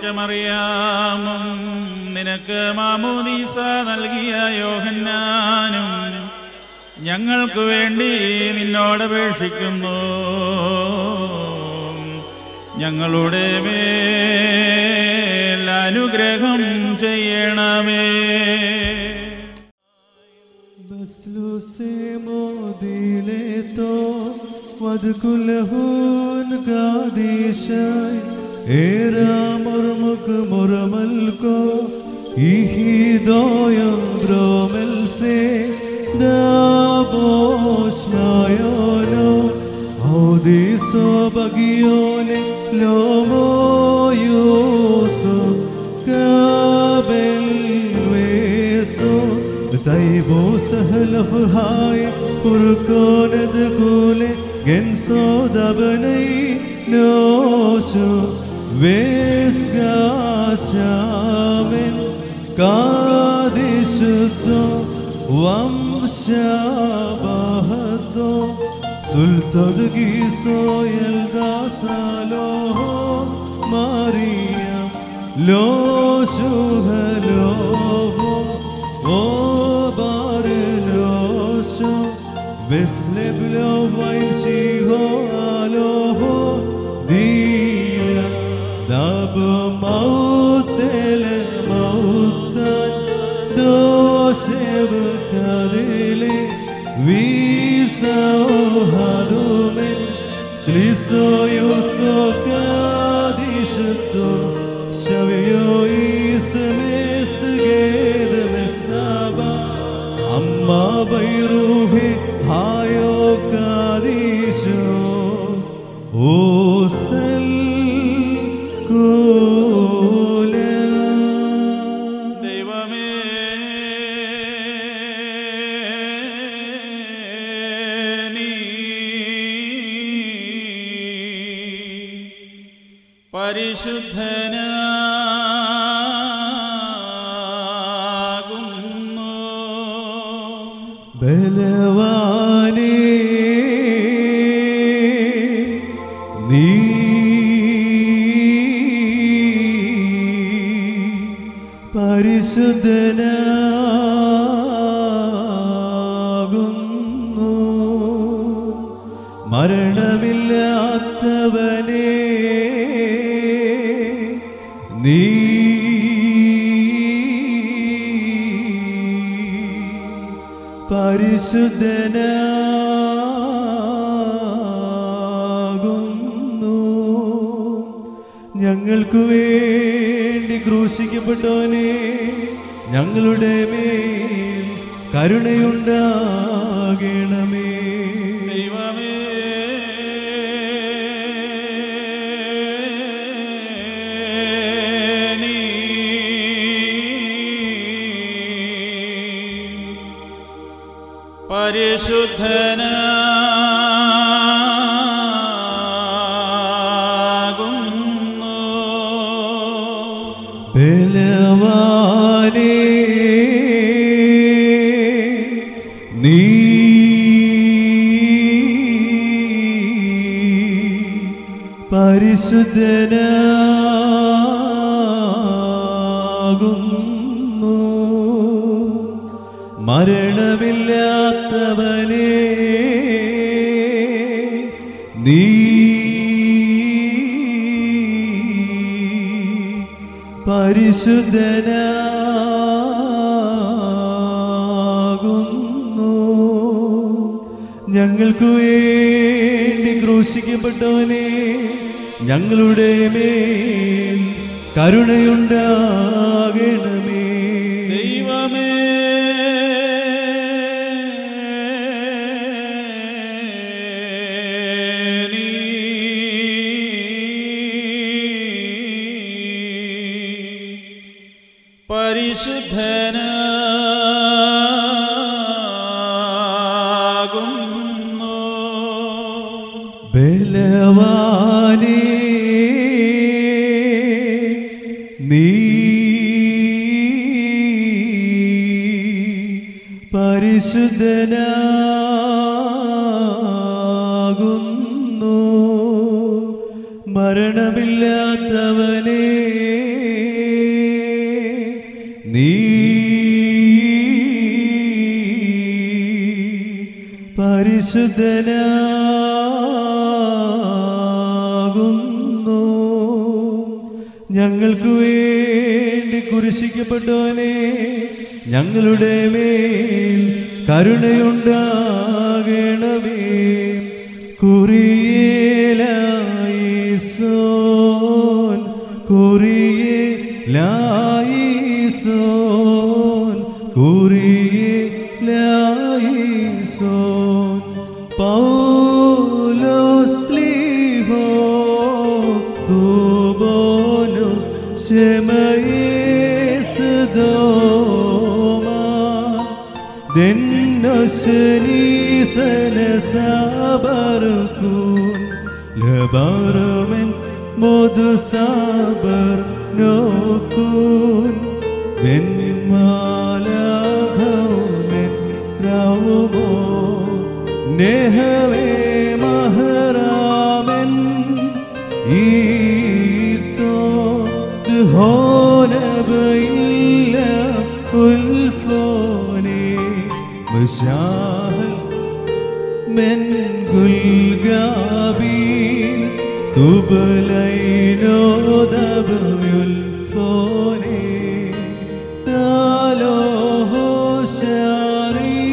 പ്രസവിച്ച മറിയാമും നിനക്ക് മാമോദീസ നൽകിയ യോഹന്നാനും ഞങ്ങൾക്ക് വേണ്ടി നിന്നോടപേക്ഷിക്കുന്നു ഞങ്ങളുടെ മേൽ അനുഗ്രഹം ചെയ്യണമേ בסלוסי ודכולהון קדישי era mormuk mormalko ihidoyam bromelse dabos mayono audiso bagione lomo yusuf kabel weso طيبو سهل فهاي فركون دقولي جنسو دبني نوشو ويسكاتشامن قادشتو ومشابهتو സുൽത്തദ്ഗീസോ യൽദാസാലോ മറിയം ലോ ശുഹലോ ഓ ബാരലോശോ വെസ്ലെബ്ലോ വൈൻ ശിഹോ ആലോഹോ ദീല ദബ് മൗത്തലെ മൗത്തൻ ദോശെവ് കദിലെ വിസൗഹരുമെൻ ക്ലിസോയുസോ കാദിഷത്തോ ശവയോ ഈസമേസ്ത് ഗേദമെസ്താബ അമ്മ ബൈറൂഹെ ഹായോ കാദിശോ ഓസൽ കോല ദൈവമേ നീ പരിശുദ്ധനാകുന്നു ബലവാനേ നീ പരിശുദ്ധനാകുന്നു മരണമില്ലാത്തവനേ നീ പരിശുദ്ധനാകുന്നു ഞങ്ങൾക്കു വേണ്ടി ക്രൂശിക്കപ്പെട്ടവനെ ഞങ്ങളുടെ മേൽ കരുണയുണ്ടാകണമേ ദൈവമേ നീ പരിശുദ്ധനാകുന്നു ബലവാനേ നീ പരിശുദ്ധനാകുന്നു മരണമില്ലാത്തവനേ നീ പരിശുദ്ധനാകുന്നു ഞങ്ങൾക്കു വേണ്ടി ക്രൂശിക്കപ്പെട്ടവനെ ഞങ്ങളുടെ മേൽ കരുണയുണ്ടാകണമേ ദൈവമേ നീ പരിശുദ്ധനാകുന്നു ബലവാനേ നീ പരിശുദ്ധനാകുന്നു മരണമില്ലാത്തവനേ പരിശുദ്ധനാകുന്നു ഞങ്ങൾക്ക് വേണ്ടി കുരിശിക്കപ്പെട്ടവനെ ഞങ്ങളുടെ മേൽ കരുണയുണ്ടാകണമേ കുറിയേലായിസോൻ കുറിയേലായിസോൻ കുറിയേലായിസോൻ പൗലോസ്ലിഹോ തുബോനു ശമയേസദോമാ ദന്നശനീസന സബർകൂൻ ലബറമൻ മോദു സബർ നോക്കൂൻ വെന്മാലഘൗമെൻ റൗമോ നെഹവേ മഹറാമൻ ഈത്തോ ദുഹോനബയില്ല ഉൽഫോനെ مشاهل من قل قابين تبلين ودبي الفوني تالوه شاري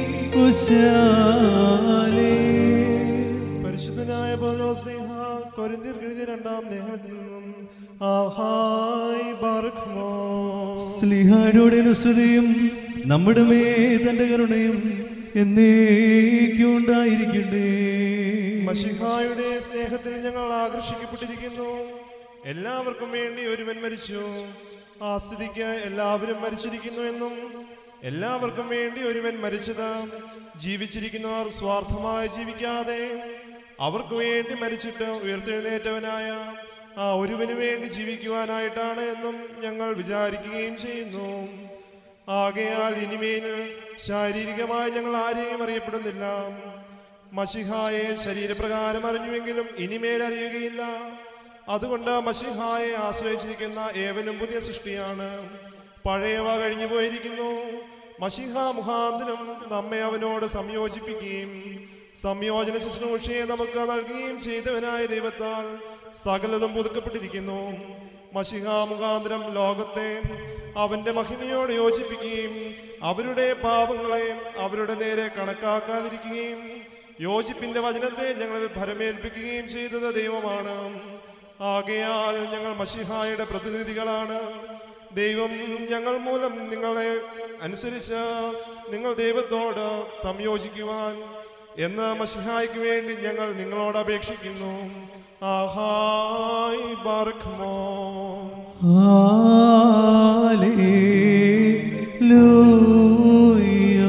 وشالي പരിശുദ്ധനായ പൗലോസ്നേഹ കൊരിന്ത്യർ എഴുതിയ രണ്ടാം ലേഖനത്തിൽ നിന്നും ആഹായ് ബാർഖ്മോ സ്ലിഹാരോടെ നുസ്രതയും നമ്മുടെ മേ തന്റെ കരുണയും എന്നേക്കും ഉണ്ടായിരിക്കട്ടെ മഷിഹായുടെ സ്നേഹത്തിൽ ഞങ്ങൾ ആകർഷിക്കപ്പെട്ടിരിക്കുന്നു എല്ലാവർക്കും വേണ്ടി ഒരുവൻ മരിച്ചു ആ സ്ഥിതിക്ക് എല്ലാവരും മരിച്ചിരിക്കുന്നു എന്നും എല്ലാവർക്കും വേണ്ടി ഒരുവൻ മരിച്ചത് ജീവിച്ചിരിക്കുന്നവർ സ്വാർത്ഥമായി ജീവിക്കാതെ അവർക്ക് വേണ്ടി മരിച്ചിട്ട് ഉയർത്തെഴുന്നേറ്റവനായ ആ ഒരുവന് വേണ്ടി ജീവിക്കുവാനായിട്ടാണ് എന്നും ഞങ്ങൾ വിചാരിക്കുകയും ചെയ്യുന്നു ആകയാൽ ഇനിമേൽ ശാരീരികമായി ഞങ്ങൾ ആരെയും അറിയപ്പെടുന്നില്ല മഷിഹായെ ശരീരപ്രകാരം അറിഞ്ഞുവെങ്കിലും ഇനിമേൽ അറിയുകയില്ല അതുകൊണ്ട് മഷിഹായെ ആശ്രയിച്ചിരിക്കുന്ന ഏവനും പുതിയ സൃഷ്ടിയാണ് പഴയവ കഴിഞ്ഞു പോയിരിക്കുന്നു മഷിഹ മുഖാന്തരം നമ്മെ അവനോട് സംയോജിപ്പിക്കുകയും സംയോജന ശുശ്രൂഷയെ നമുക്ക് നൽകുകയും ചെയ്തവനായ ദൈവത്താൽ സകലതും പുതുക്കപ്പെട്ടിരിക്കുന്നു മഷിഹ മുഖാന്തരം ലോകത്തെ അവന്റെ മഹിമയോട് യോജിപ്പിക്കുകയും അവരുടെ പാപങ്ങളെ അവരുടെ നേരെ കണക്കാക്കാതിരിക്കുകയും യോജിപ്പിന്റെ വചനത്തെ ഞങ്ങളിൽ ഭരമേൽപ്പിക്കുകയും ചെയ്തത് ദൈവമാണ് ആകയാൽ ഞങ്ങൾ മഷിഹായുടെ പ്രതിനിധികളാണ് ദൈവം ഞങ്ങൾ മൂലം നിങ്ങളെ അനുസരിച്ച് നിങ്ങൾ ദൈവത്തോട് സംയോജിക്കുവാൻ എന്ന് മഷിഹായ്ക്ക് വേണ്ടി ഞങ്ങൾ നിങ്ങളോട് അപേക്ഷിക്കുന്നു ആഹായ് ബാർഖ്മോ Hallelujah,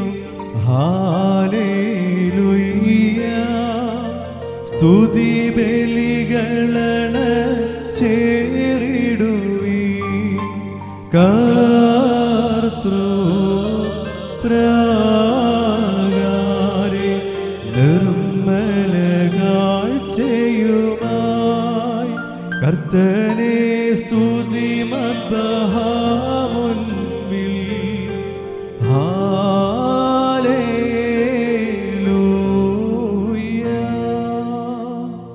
hallelujah. സ്തുതി ബലികളണ ചേരിടുവി കർത്തൃ പ്രാകാരെ നിർമ്മല കാഴ്ചയുമായി കർത്തനെ സ്തുതി മദ്ബഹാമുൻപിൽ ഹാലേലൂയ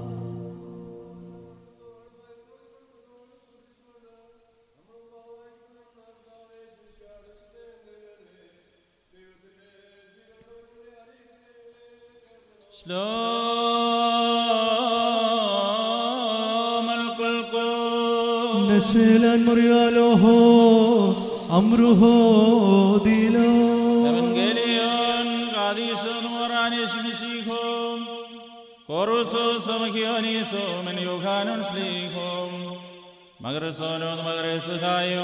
سلام القلقل نشلان مريالوهو أمره ديلو Evangelion Gadison Moranis Mishihom Corusos Samachionisum and Yohanan Slihom Magrasonon Magresahayo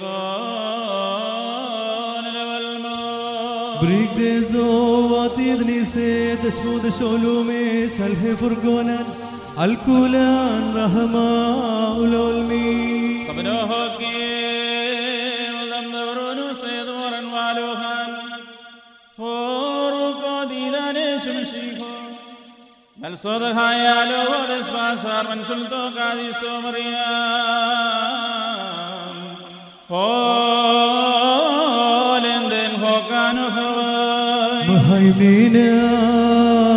Furcon Levalmo بريكديزو واتيد نيسي تسمو دشولومي سلحي فرقونان الكولان رحمة أولولمي Sabinohokim Lamdavrunu Sedwaran Waluhan Foruko Dilane Shumshihom Malsoda Hayalo Despasar Mansulto Kadisto Mariam Holenden Hokano Hawai مهيمنينا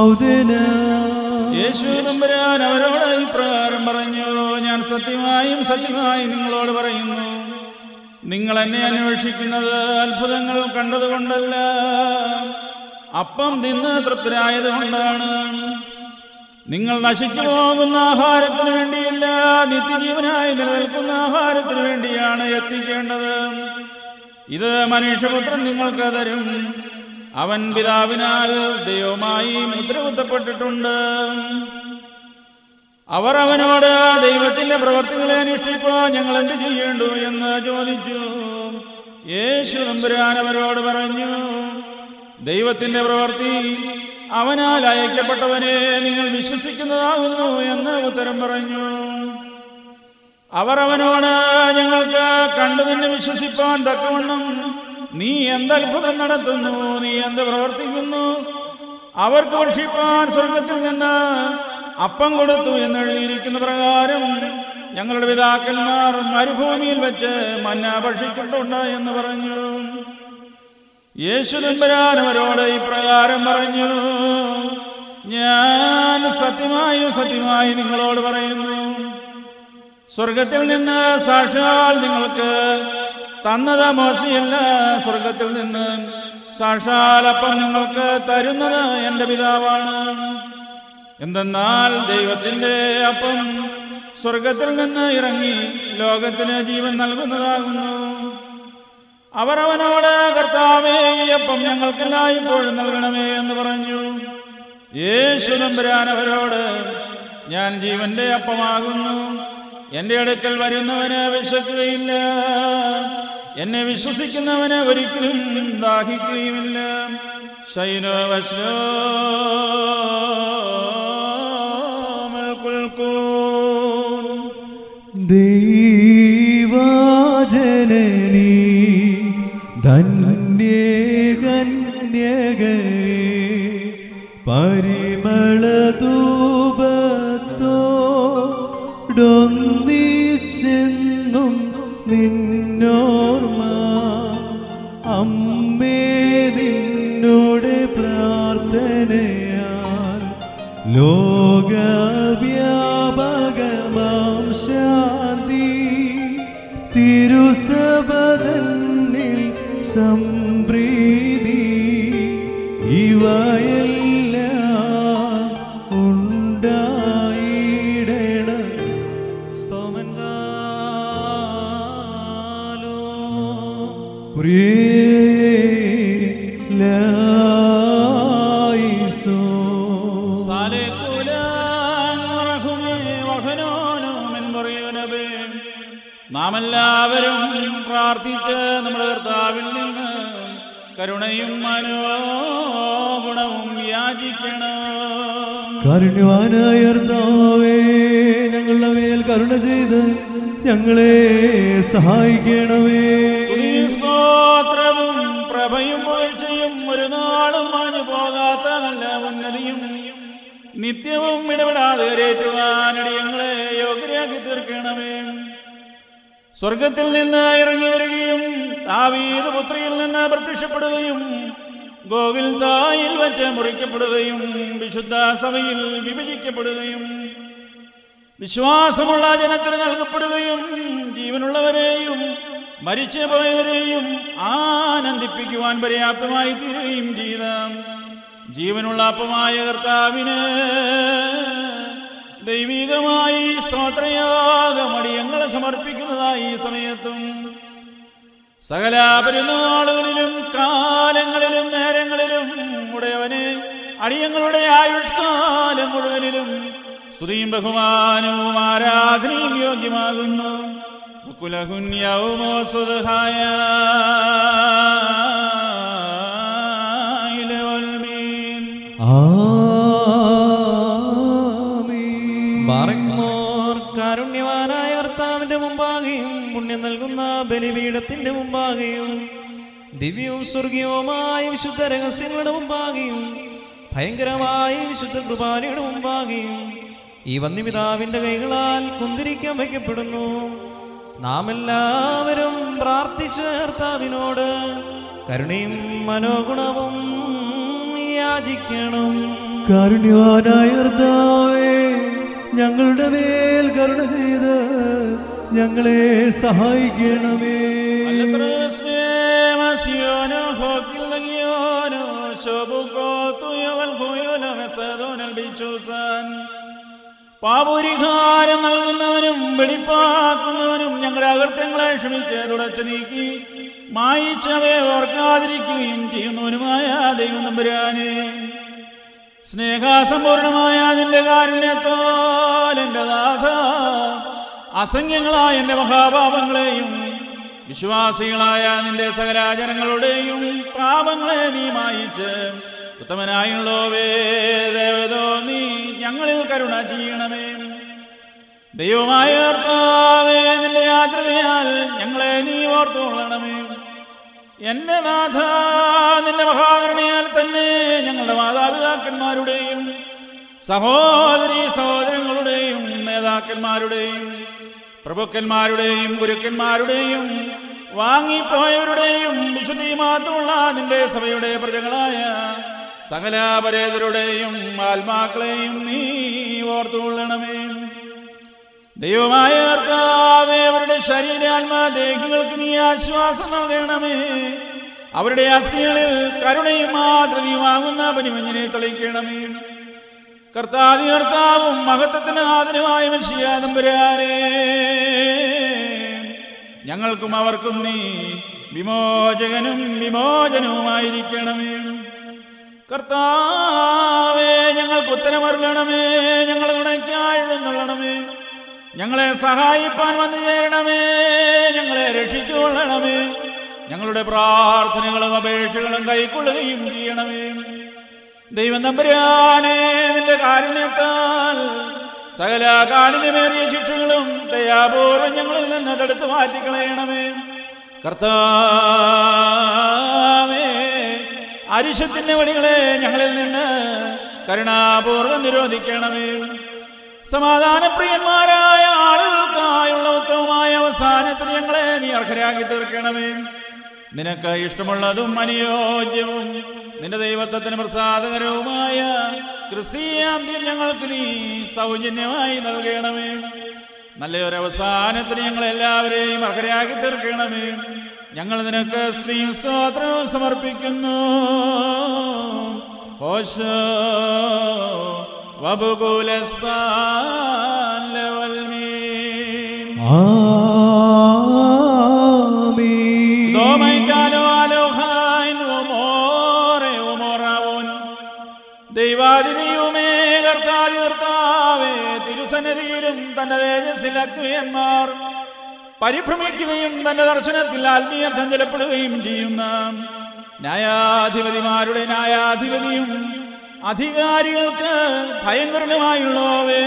ഔദന യേശു തമ്പുരാൻ അവരോട് ഇപ്രകാരം പറഞ്ഞു ഞാൻ സത്യമായും സത്യമായും നിങ്ങളോട് പറയുന്നു നിങ്ങൾ എന്നെ അന്വേഷിക്കുന്നത് അത്ഭുതങ്ങൾ കണ്ടതുകൊണ്ടല്ല അപ്പം തിന്ന് തൃപ്തരായത് കൊണ്ടാണ് നിങ്ങൾ നശിച്ചു പോകുന്ന ആഹാരത്തിന് വേണ്ടിയല്ല നിത്യജീവനായി നിലനിൽക്കുന്ന ആഹാരത്തിന് വേണ്ടിയാണ് എത്തിക്കേണ്ടത് ഇത് മനുഷ്യപുത്രൻ നിങ്ങൾക്ക് തരും അവൻ പിതാവിനാൽ ദൈവമായി മുദ്രകുത്തപ്പെട്ടിട്ടുണ്ട് അവർ അവനോട് ദൈവത്തിന്റെ പ്രവർത്തികളെ അനുഷ്ഠിക്കുവാൻ ഞങ്ങൾ എന്ത് ചെയ്യേണ്ടു എന്ന് ചോദിച്ചു യേശു നമ്പുരാൻ അവരോട് പറഞ്ഞു ദൈവത്തിന്റെ പ്രവൃത്തി അവനാൽ അയക്കപ്പെട്ടവനെ നിങ്ങൾ വിശ്വസിക്കുന്നതാകുന്നു എന്ന് ഉത്തരം പറഞ്ഞു അവർ അവനോട് ഞങ്ങൾക്ക് കണ്ടു നിന്നെ വിശ്വസിപ്പാൻ തക്കവണ്ണം നീ എന്തത്ഭുതം നടത്തുന്നു നീ എന്ത് പ്രവർത്തിക്കുന്നു അവർക്ക് ഭക്ഷിപ്പാൻ സ്വർഗത്തിൽ നിന്ന് അപ്പം കൊടുത്തു എന്ന് എഴുതിയിരിക്കുന്ന പ്രകാരം ഞങ്ങളുടെ പിതാക്കന്മാർ മരുഭൂമിയിൽ വെച്ച് മന്ന ഭക്ഷിച്ചിട്ടുണ്ട് എന്ന് പറഞ്ഞു യേശു തമ്പുരാൻ അവരോട് ഇപ്രകാരം പറഞ്ഞു ഞാൻ സത്യമായും സത്യമായി നിങ്ങളോട് പറയുന്നു സ്വർഗത്തിൽ നിന്ന് സാക്ഷാൽ നിങ്ങൾക്ക് തന്നത് മോശയല്ല സ്വർഗത്തിൽ നിന്ന് സാക്ഷാൽ അപ്പം നിങ്ങൾക്ക് തരുന്നത് എൻ്റെ പിതാവാണ് എന്തെന്നാൽ ദൈവത്തിൻ്റെ അപ്പം സ്വർഗത്തിൽ നിന്ന് ഇറങ്ങി ലോകത്തിന് ജീവൻ നൽകുന്നതാകുന്നു അവർ അവനോട് കർത്താവേ ഈ അപ്പം ഞങ്ങൾക്കെല്ലാം ഇപ്പോഴും നൽകണമേ എന്ന് പറഞ്ഞു യേശു നമ്പുരാൻ അവരോട് ഞാൻ ജീവന്റെ അപ്പമാകുന്നു എന്റെ അടുക്കൽ വരുന്നവന് വിശക്കുകയില്ല എന്നെ വിശ്വസിക്കുന്നവന് ഒരിക്കലും ദാഹിക്കുകയുമില്ല ശൈനോ വശോ ദൈവാജനനി ധന്യകന്യകേ പരിമളധൂപത്തോടൊന്നിച്ചെന്നും നിന്നോർമ്മ അമ്മേ നിന്നോട് പ്രാർത്ഥനയാൽ ലോകവ്യാപകമാം ശാന്തി തിരുസബദന്നിൽ സംപ്രീതി ഇവയെല്ലാം ഉണ്ടായിടണം പ്രിയലായിസോ നാം എല്ലാവരും പ്രാർത്ഥിച്ച് നമ്മുടെ കർത്താവിൽ നിന്ന് കരുണയും മനോഗുണവും യാചിക്കണം കാരുണ്യവാനായ കർത്താവേ ഞങ്ങളുടെ മേൽ കരുണ ചെയ്ത് ഞങ്ങളെ സഹായിക്കണമേ സ്തുതിയും സ്തോത്രവും പ്രഭയും വീഴ്ചയും ഒരു നാളും മാഞ്ഞു പോകാത്ത നല്ല ഉന്നതിയും നിത്യവും ഇടപെടാതെ കരേറ്റുവാനടിയങ്ങളെ യോഗ്യരാക്കി തീർക്കണമേ സ്വർഗത്തിൽ നിന്ന് ഇറങ്ങി വരികയും താവീത് പുത്രിയിൽ നിന്ന് പ്രത്യക്ഷപ്പെടുകയും ഗോകുൽ തായിൽ വെച്ച് മുറിക്കപ്പെടുകയും വിശുദ്ധ സഭയിൽ വിഭജിക്കപ്പെടുകയും വിശ്വാസമുള്ള ജനത്തിന് നൽകപ്പെടുകയും ജീവനുള്ളവരെയും മരിച്ചു പോയവരെയും ആനന്ദിപ്പിക്കുവാൻ പര്യാപ്തമായി തീരുകയും ചെയ്ത ജീവനുള്ള അപ്പമായ കർത്താവിന് ദൈവികമായി സ്തോത്രയാഗമടിയങ്ങളെ സമർപ്പിക്കുന്നതായി ഈ സമയത്തും സകല പെരുന്നാളുകളിലും കാലങ്ങളിലും നേരങ്ങളിലും ഉടയവനെ അടിയങ്ങളുടെ ആയുഷ്കാലം മുഴുവനിലും സ്തുതിയും ബഹുമാനവും ആരാധനയും യോഗ്യമാകുന്നു കുലഹുന്യവുമോ സുധായ ആമീൻ ബാറക്മോർ കാരുണ്യവാനായ കർത്താവിന്റെ മുമ്പാകെയും പുണ്യം നൽകുന്ന ബലിപീഠത്തിന്റെ മുമ്പാകെയും ദിവ്യവും സ്വർഗീയവുമായ വിശുദ്ധ രഹസ്യങ്ങളുടെ മുമ്പാകെയും ഭയങ്കരമായ വിശുദ്ധ കുർബാനയുടെ മുമ്പാകെയും ഈ വന്യപിതാവിന്റെ കൈകളാൽ കുന്തിരിക്കാൻ വയ്ക്കപ്പെടുന്നു നാം എല്ലാവരും പ്രാർത്ഥിച്ച് കർത്താവിനോട് കരുണയും മനോഗുണവും യാചിക്കണം കാരുണ്യവാനായ കർത്താവേ ഞങ്ങളുടെ മേൽ കരുണ ചെയ്ത് ഞങ്ങളെ സഹായിക്കണമേ പാപുരിഹാരം നൽകുന്നവനും വെളിപ്പാക്കുന്നവനും ഞങ്ങളുടെ അകൃത്യങ്ങളെ ക്ഷമിച്ച് തുടച്ചു നീക്കി മായിച്ചവയെ ഓർക്കാതിരിക്കുകയും ചെയ്യുന്നവനുമായ ദൈവം നമ്പുരാനെ സ്നേഹാസമ്പൂർണമായ നിന്റെ കാരുണ്യത്താൽ എൻ്റെ നാഥ അസംഖ്യങ്ങളായ എൻ്റെ മഹാപാപങ്ങളെയും വിശ്വാസികളായ നിന്റെ സകരാചരങ്ങളുടെയും പാപങ്ങളെ നീ മായിച്ച് ഉത്തമനായുള്ളോവേ ദേവതോ നീ ഞങ്ങളിൽ കരുണ ചെയ്യണമേ ദൈവമായ കർത്താവേ നിന്റെ യാത്രയാൽ ഞങ്ങളെ നീ ഓർത്തുകൊള്ളണമേ എന്റെ നാഥ നിന്റെ മഹാകരുണയാൽ തന്നെ ഞങ്ങളുടെ മാതാപിതാക്കന്മാരുടെയും സഹോദരി സഹോദരങ്ങളുടെയും നേതാക്കന്മാരുടെയും പ്രഭുക്കന്മാരുടെയും ഗുരുക്കന്മാരുടെയും വാങ്ങിപ്പോയവരുടെയും വിശുദ്ധി മാത്രമുള്ള നിന്റെ സഭയുടെ പ്രജകളായ സകല പരേതരുടെയും ആത്മാക്കളെയും നീ ഓർത്തുകൊള്ളണമേ ദൈവമായ കർത്താവേ അവരുടെ ശരീരാത്മാദേഹികൾക്ക് നീ ആശ്വാസം നൽകണമേ അവരുടെ അസ്ഥികളിൽ കരുണയും മാതൃകയുമാകുന്ന പനിമഞ്ഞിനെ തെളിയിക്കണമേ കർത്താതി കർത്താവും മഹത്വത്തിന് ആദരമായ മനുഷ്യാതമ്പുരാനേ ഞങ്ങൾക്കും അവർക്കും നീ വിമോചകനും വിമോചനവുമായിരിക്കണമേ കർത്താവേ ഞങ്ങൾക്ക് ഉത്തരമരുളണമേ ഞങ്ങൾ തുണയ്ക്കാഴുന്നള്ളണമേ ഞങ്ങളെ സഹായിപ്പാൻ വന്നു ചേരണമേ ഞങ്ങളെ രക്ഷിച്ചുകൊള്ളണമേ ഞങ്ങളുടെ പ്രാർത്ഥനകളും അപേക്ഷകളും കൈക്കൊള്ളുകയും ചെയ്യണമേ ദൈവം നമ്പുരാനെ നിന്റെ കാരുണ്യത്താൽ സകല കാഠിന്യമേറിയ ശിക്ഷകളും ദയാപൂർവം ഞങ്ങളിൽ നിന്ന് തടുത്തു മാറ്റിക്കളയണമേ കർത്താവേ അരിശത്തിന്റെ വഴികളെ ഞങ്ങളിൽ നിന്ന് കരുണാപൂർവം നിരോധിക്കണമേ സമാധാനപ്രിയന്മാരായ ആളുകൾക്കായുള്ള ഉത്തമമായ അവസാനത്തിന് ഞങ്ങളെ നീ അർഹരാക്കി തീർക്കണമേ നിനക്ക് ഇഷ്ടമുള്ളതും അനുയോജ്യവും നിന്റെ ദൈവത്വത്തിന് പ്രസാദകരവുമായ ക്രിസ്തീയാന്ത്യം ഞങ്ങൾക്ക് നീ സൗജന്യമായി നൽകണമേ നല്ലൊരു അവസാനത്തിന് ഞങ്ങൾ എല്ലാവരെയും അർഹരാക്കി തീർക്കണമേ ഞങ്ങൾ നിനക്ക് സ്ത്രീ സ്തോത്രവും സമർപ്പിക്കുന്നു ഓശോ വബുകുലസ്പാൻ ലവൽമീൻ ആമീൻ ദോമൈക്കാലോ ആലോഹാൻ ഉമോറെ ഉമോറാവോൻ ദൈവാദിനിയുമേ കർത്താതി കർത്താവേ തിരുസന്നിധിയിലും തന്റെ തേജസ്സിൽ അക്രിയന്മാർ പരിഭ്രമിക്കുകയും തന്റെ ദർശനത്തിൽ ആത്മീയർത്ഥം ചെലപ്പെടുകയും ചെയ്യുന്ന ന്യായാധിപതിമാരുടെ ന്യായാധിപതിയും അധികാരികൾക്ക് ഭയങ്കരമായുള്ളവേ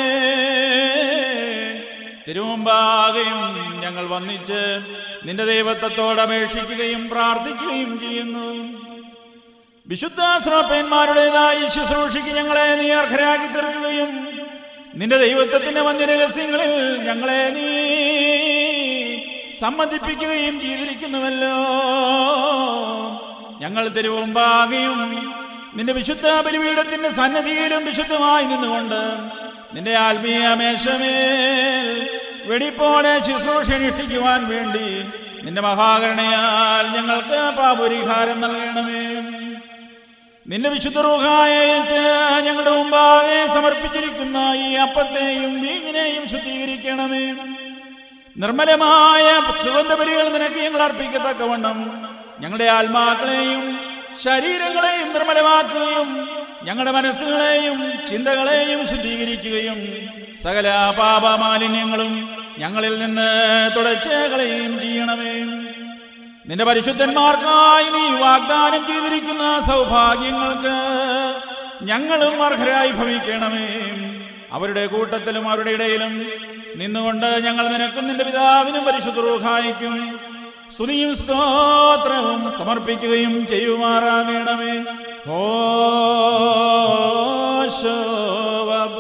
തിരുമുമ്പാകെയും ഞങ്ങൾ വന്നിച്ച് നിന്റെ ദൈവത്വത്തോട് അപേക്ഷിക്കുകയും പ്രാർത്ഥിക്കുകയും ചെയ്യുന്നു വിശുദ്ധ ശ്രോപ്പന്മാരുടേതായി ശുശ്രൂഷയ്ക്ക് ഞങ്ങളെ നീ അർഹരാക്കി തീർക്കുകയും നിന്റെ ദൈവത്വത്തിന്റെ മന്ദിരഹസ്യങ്ങളിൽ ഞങ്ങളെ നീ സമ്മതിപ്പിക്കുകയും ചെയ്തിരിക്കുന്നുവല്ലോ ഞങ്ങൾ തിരുവുമ്പാകെയും നിന്റെ വിശുദ്ധ ബലിപീഠത്തിന്റെ സന്നദ്ധിയിലും വിശുദ്ധമായി നിന്നുകൊണ്ട് നിന്റെ ആത്മീയ മേശമേൽ വെടിപ്പോടെ ശുശ്രൂഷ അനുഷ്ഠിക്കുവാൻ വേണ്ടി നിന്റെ മഹാകരണയാൽ ഞങ്ങൾക്ക് പാപരിഹാരം നൽകണമേ നിന്റെ വിശുദ്ധ റൂഹായേറ്റ് ഞങ്ങളുടെ മുമ്പാകെ സമർപ്പിച്ചിരിക്കുന്ന ഈ അപ്പത്തെയും വീഞ്ഞിനെയും ശുദ്ധീകരിക്കണമേ നിർമ്മലമായ സുഗന്ധപരികൾ നിനക്ക് ഞങ്ങൾ അർപ്പിക്കത്തക്കവണ്ണം ഞങ്ങളുടെ ആത്മാക്കളെയും ശരീരങ്ങളെയും നിർമ്മലമാക്കുകയും ഞങ്ങളുടെ മനസ്സുകളെയും ചിന്തകളെയും ശുദ്ധീകരിക്കുകയും സകല പാപമാലിന്യങ്ങളും ഞങ്ങളിൽ നിന്ന് തുടച്ചുകളയും ചെയ്യണമേ നിന്റെ പരിശുദ്ധന്മാർക്കായി നീ വാഗ്ദാനം ചെയ്തിരിക്കുന്ന സൗഭാഗ്യങ്ങൾക്ക് ഞങ്ങളും അർഹരായി ഭവിക്കണമേ അവരുടെ കൂട്ടത്തിലും അവരുടെ ഇടയിലും നിന്നുകൊണ്ട് ഞങ്ങൾ നിനക്കും നിന്റെ പിതാവിനും പരിശുദ്ധ റൂഹായിക്കും സ്തുതിയും സ്തോത്രവും സമർപ്പിക്കുകയും ചെയ്യുമാറാകണമേ ഓ ശോഭ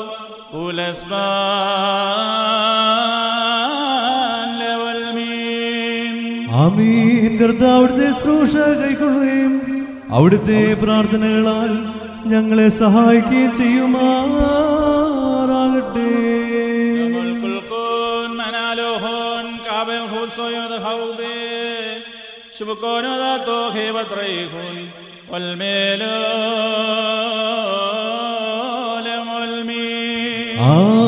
പുലസ്മാൻ ആമീൻ കർത്താവ് അവിടുത്തെ ശുശ്രൂഷ കൈക്കൊള്ളുകയും അവിടുത്തെ പ്രാർത്ഥനകളാൽ ഞങ്ങളെ സഹായിക്കുകയും ചെയ്യുമാറാകട്ടെ كلكون منالوهون كابل خصوص خوبي شبكون ذاتو خيبة ريخون والميلول والمين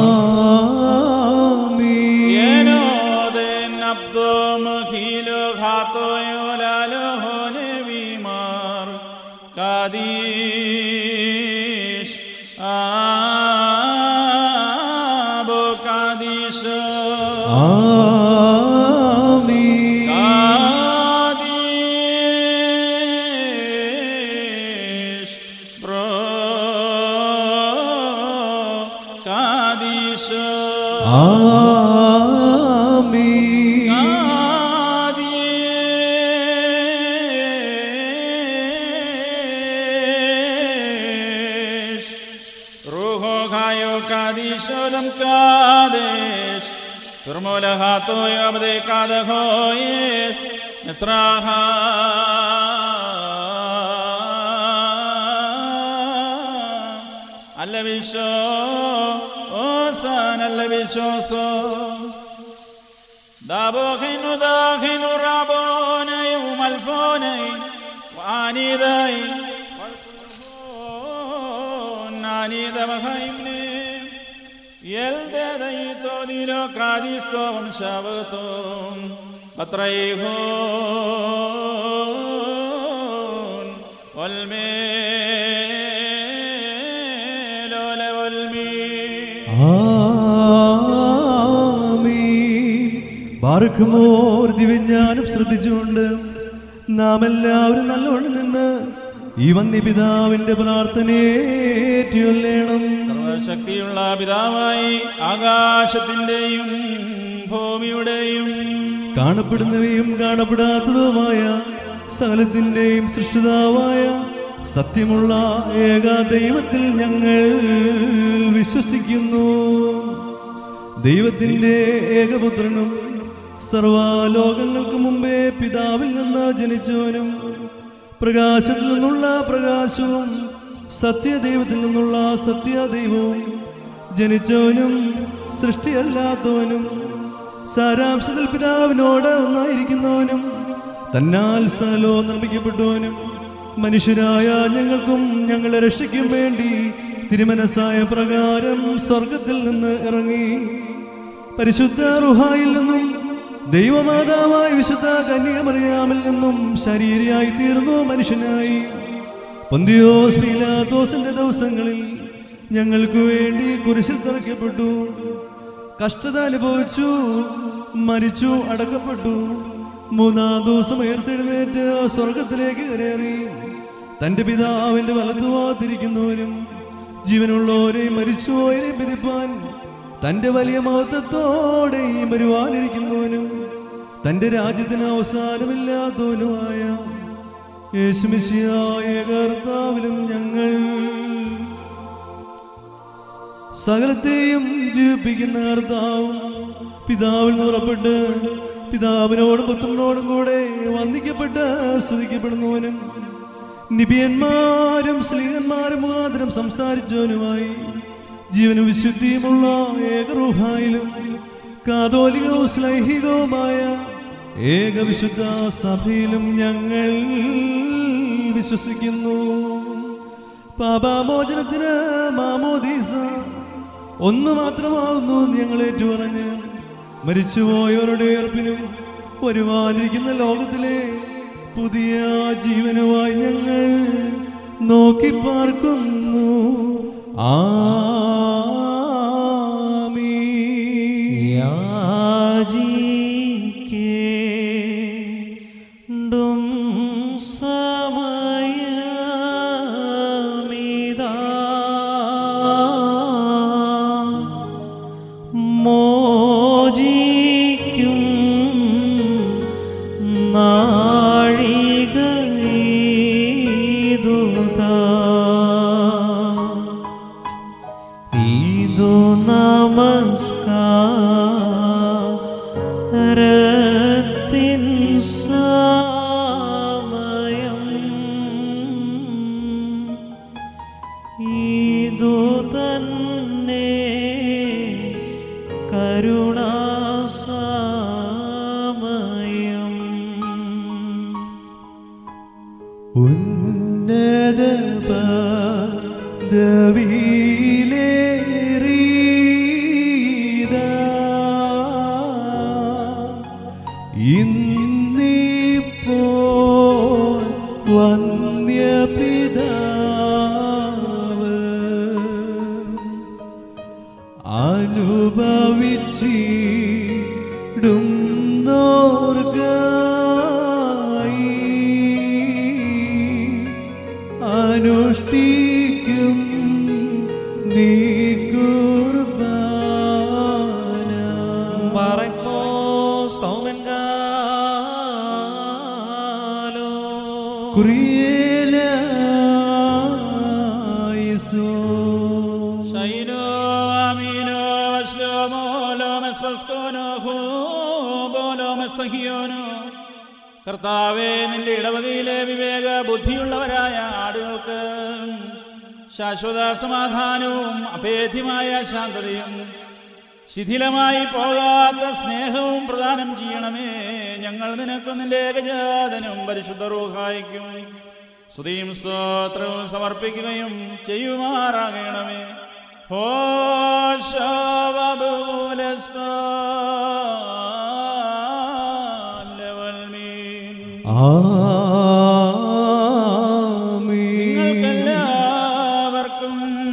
ആമീൻ ينودن عبدو مخيلو خاتو يولالوهون بيمار قاديش أبو قاديش ആമീൻ قاديش برو قاديش ആമീൻ قاديش روحو خايو قاديش ولم قاديش ترمو لهاتو يبدي قادخويس مصراها اللبشو أوسان اللبشوسو دابوخين وداخين ورابون يوم الفونين واني ذاي ناني ذبخيمني يلدي ذي توديلو قاديستو ومشابتون بطريخون والميل والميل ആമീൻ ബാർക്കുമോർ ദിവ്യജ്ഞാനം ശ്രദ്ധിച്ചുകൊണ്ട് നാം എല്ലാവരും നല്ലോണം നിന്ന് ഈ വന്യപിതാവിന്റെ പ്രാർത്ഥനയേറ്റുകൊള്ളണം സർവശക്തിയുള്ള പിതാവായി ആകാശത്തിന്റെയും ഭൂമിയുടെയും കാണപ്പെടുന്നവയും കാണപ്പെടാത്തതുമായ സകലത്തിന്റെയും സൃഷ്ടിതാവായ സത്യമുള്ള ഏക ദൈവത്തിൽ ഞങ്ങൾ വിശ്വസിക്കുന്നു ദൈവത്തിന്റെ ഏകപുത്രനും സർവലോകങ്ങൾക്ക് മുമ്പേ പിതാവിൽ നിന്ന് ജനിച്ചവനും പ്രകാശത്തിൽ നിന്നുള്ള പ്രകാശവും സത്യദൈവത്തിൽ നിന്നുള്ള സത്യദൈവവും ജനിച്ചവനും സൃഷ്ടിയല്ലാത്തവനും സാരാംശത്തിൽ പിതാവിനോട് ഒന്നായിരിക്കുന്നവനും തന്നാൽ സലോ നിർമ്മിക്കപ്പെട്ടവനും മനുഷ്യരായ ഞങ്ങൾക്കും ഞങ്ങളെ രക്ഷയ്ക്കും വേണ്ടി തിരുമനസായ പ്രകാരം സ്വർഗത്തിൽ നിന്ന് ഇറങ്ങി പരിശുദ്ധ റുഹായിൽ നിന്നും ദൈവമാതാവായ വിശുദ്ധ കന്യാമറിയാമിൽ നിന്നും ശരീരയായി തീർന്നു മനുഷ്യനായി പൊന്തിയോസ് പീലാത്തോസിന്റെ ദിവസങ്ങളിൽ ഞങ്ങൾക്ക് വേണ്ടി കുരിശിൽ തറയ്ക്കപ്പെട്ടു കഷ്ടത അനുഭവിച്ചു മരിച്ചു അടക്കപ്പെട്ടു മൂന്നാം ദിവസം ഉയർത്തെഴുന്നേറ്റ് സ്വർഗത്തിലേക്ക് കയറി തന്റെ പിതാവിന്റെ വലതുവാതിരിക്കുന്നവരും ജീവനുള്ളവരെയും മരിച്ചുപോയരെയും പിരിപ്പാൻ തന്റെ വലിയ മഹത്വത്തോടെയും വരുവാനിരിക്കുന്നവനും തന്റെ രാജ്യത്തിന് അവസാനമില്ലാത്തവനുമായ യേശുമിശിയായ കർത്താവിലും ഞങ്ങൾ സകലത്തെയും ജീവിപ്പിക്കുന്ന കർത്താവും പിതാവിൽ നിന്ന് പുറപ്പെട്ട് പിതാവിനോടും പുത്രനോടും കൂടെ വന്ദിക്കപ്പെട്ട് സ്തുതിക്കപ്പെടുന്നവനും നിബിയന്മാരും സ്ത്രീകന്മാരും മുഖാന്തരം സംസാരിച്ചവനുമായി ജീവനും വിശുദ്ധിയുമുള്ള ഏകറൂഹായിലും കാതോലികവും സ്ലൈഹികവുമായ ഏകവിശുദ്ധ സഭയിലും ഞങ്ങൾ വിശ്വസിക്കുന്നു പാപാമോചനത്തിന് മാമോദീസ ഒന്ന് മാത്രമാകുന്നു എന്ന് ഞങ്ങൾ ഏറ്റുപറഞ്ഞ് മരിച്ചുപോയവരുടെ ഉയർപ്പിനും വരുവാനിരിക്കുന്ന ലോകത്തിലെ പുതിയ ജീവനുമായി ഞങ്ങൾ നോക്കി പാർക്കുന്നു ആമീൻ യാചിക്കേണ്ടും സമയമിതാ മോചിക്കും നാഴികീതുതാ ഇതു നമസ്കാരത്തിൻ സമയം കരുണാസമയം ഉന്നത പദവിയിലേറിയതാ. ഇന്നിപ്പോൾ വന്യപിതാവ് അനുഭവിച്ചിടും അനുഷ്ഠിക്കും നീ കുർബാന പറയ്പോ സ്തോമൻ കുറിയേലായിസോ ശൈനോ ആമീനോ വശ്ലോമോ ലോമസ്വസ്കോനോ ഹൂബോലോമസ്തഹിയോനോ കർത്താവേ നിന്റെ ഇടവകയിലെ വിവേക ബുദ്ധിയുള്ളവരായ ആടുകൾക്ക് ശാശ്വത സമാധാനവും അഭേദ്യമായ ശാന്തതയും ശിഥിലമായി പോകാത്ത സ്നേഹവും പ്രദാനം ചെയ്യണമേ ഞങ്ങൾ നിനക്കും നിന്റെ ഏകജാതനും പരിശുദ്ധ റൂഹായിക്കും സ്തുതിയും സ്തോത്രവും സമർപ്പിക്കുകയും ചെയ്യുമാറാകണമേ ആമീൻ നിങ്ങൾക്കെല്ലാവർക്കും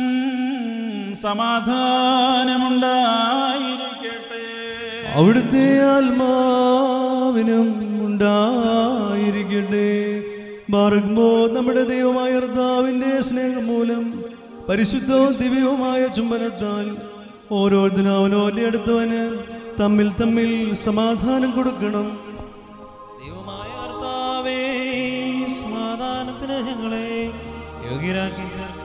സമാധാനമുണ്ടായിരിക്കട്ടെ അവിടുത്തെ ആത്മാവിനും ഉണ്ടായിരിക്കട്ടെ മാർഗ്മോ നമ്മുടെ ദൈവമായ കർത്താവിന്റെ സ്നേഹം മൂലം പരിശുദ്ധവും ദിവ്യവുമായ ചുംബനത്താൽ ഓരോരുത്തരും അവനോന്റെ അടുത്തവന് തമ്മിൽ തമ്മിൽ സമാധാനം കൊടുക്കണം ദൈവമായ കർത്താവേ സമാധാനത്തിന് ഞങ്ങളെ യോഗ്യരാക്കി തീർക്കണം.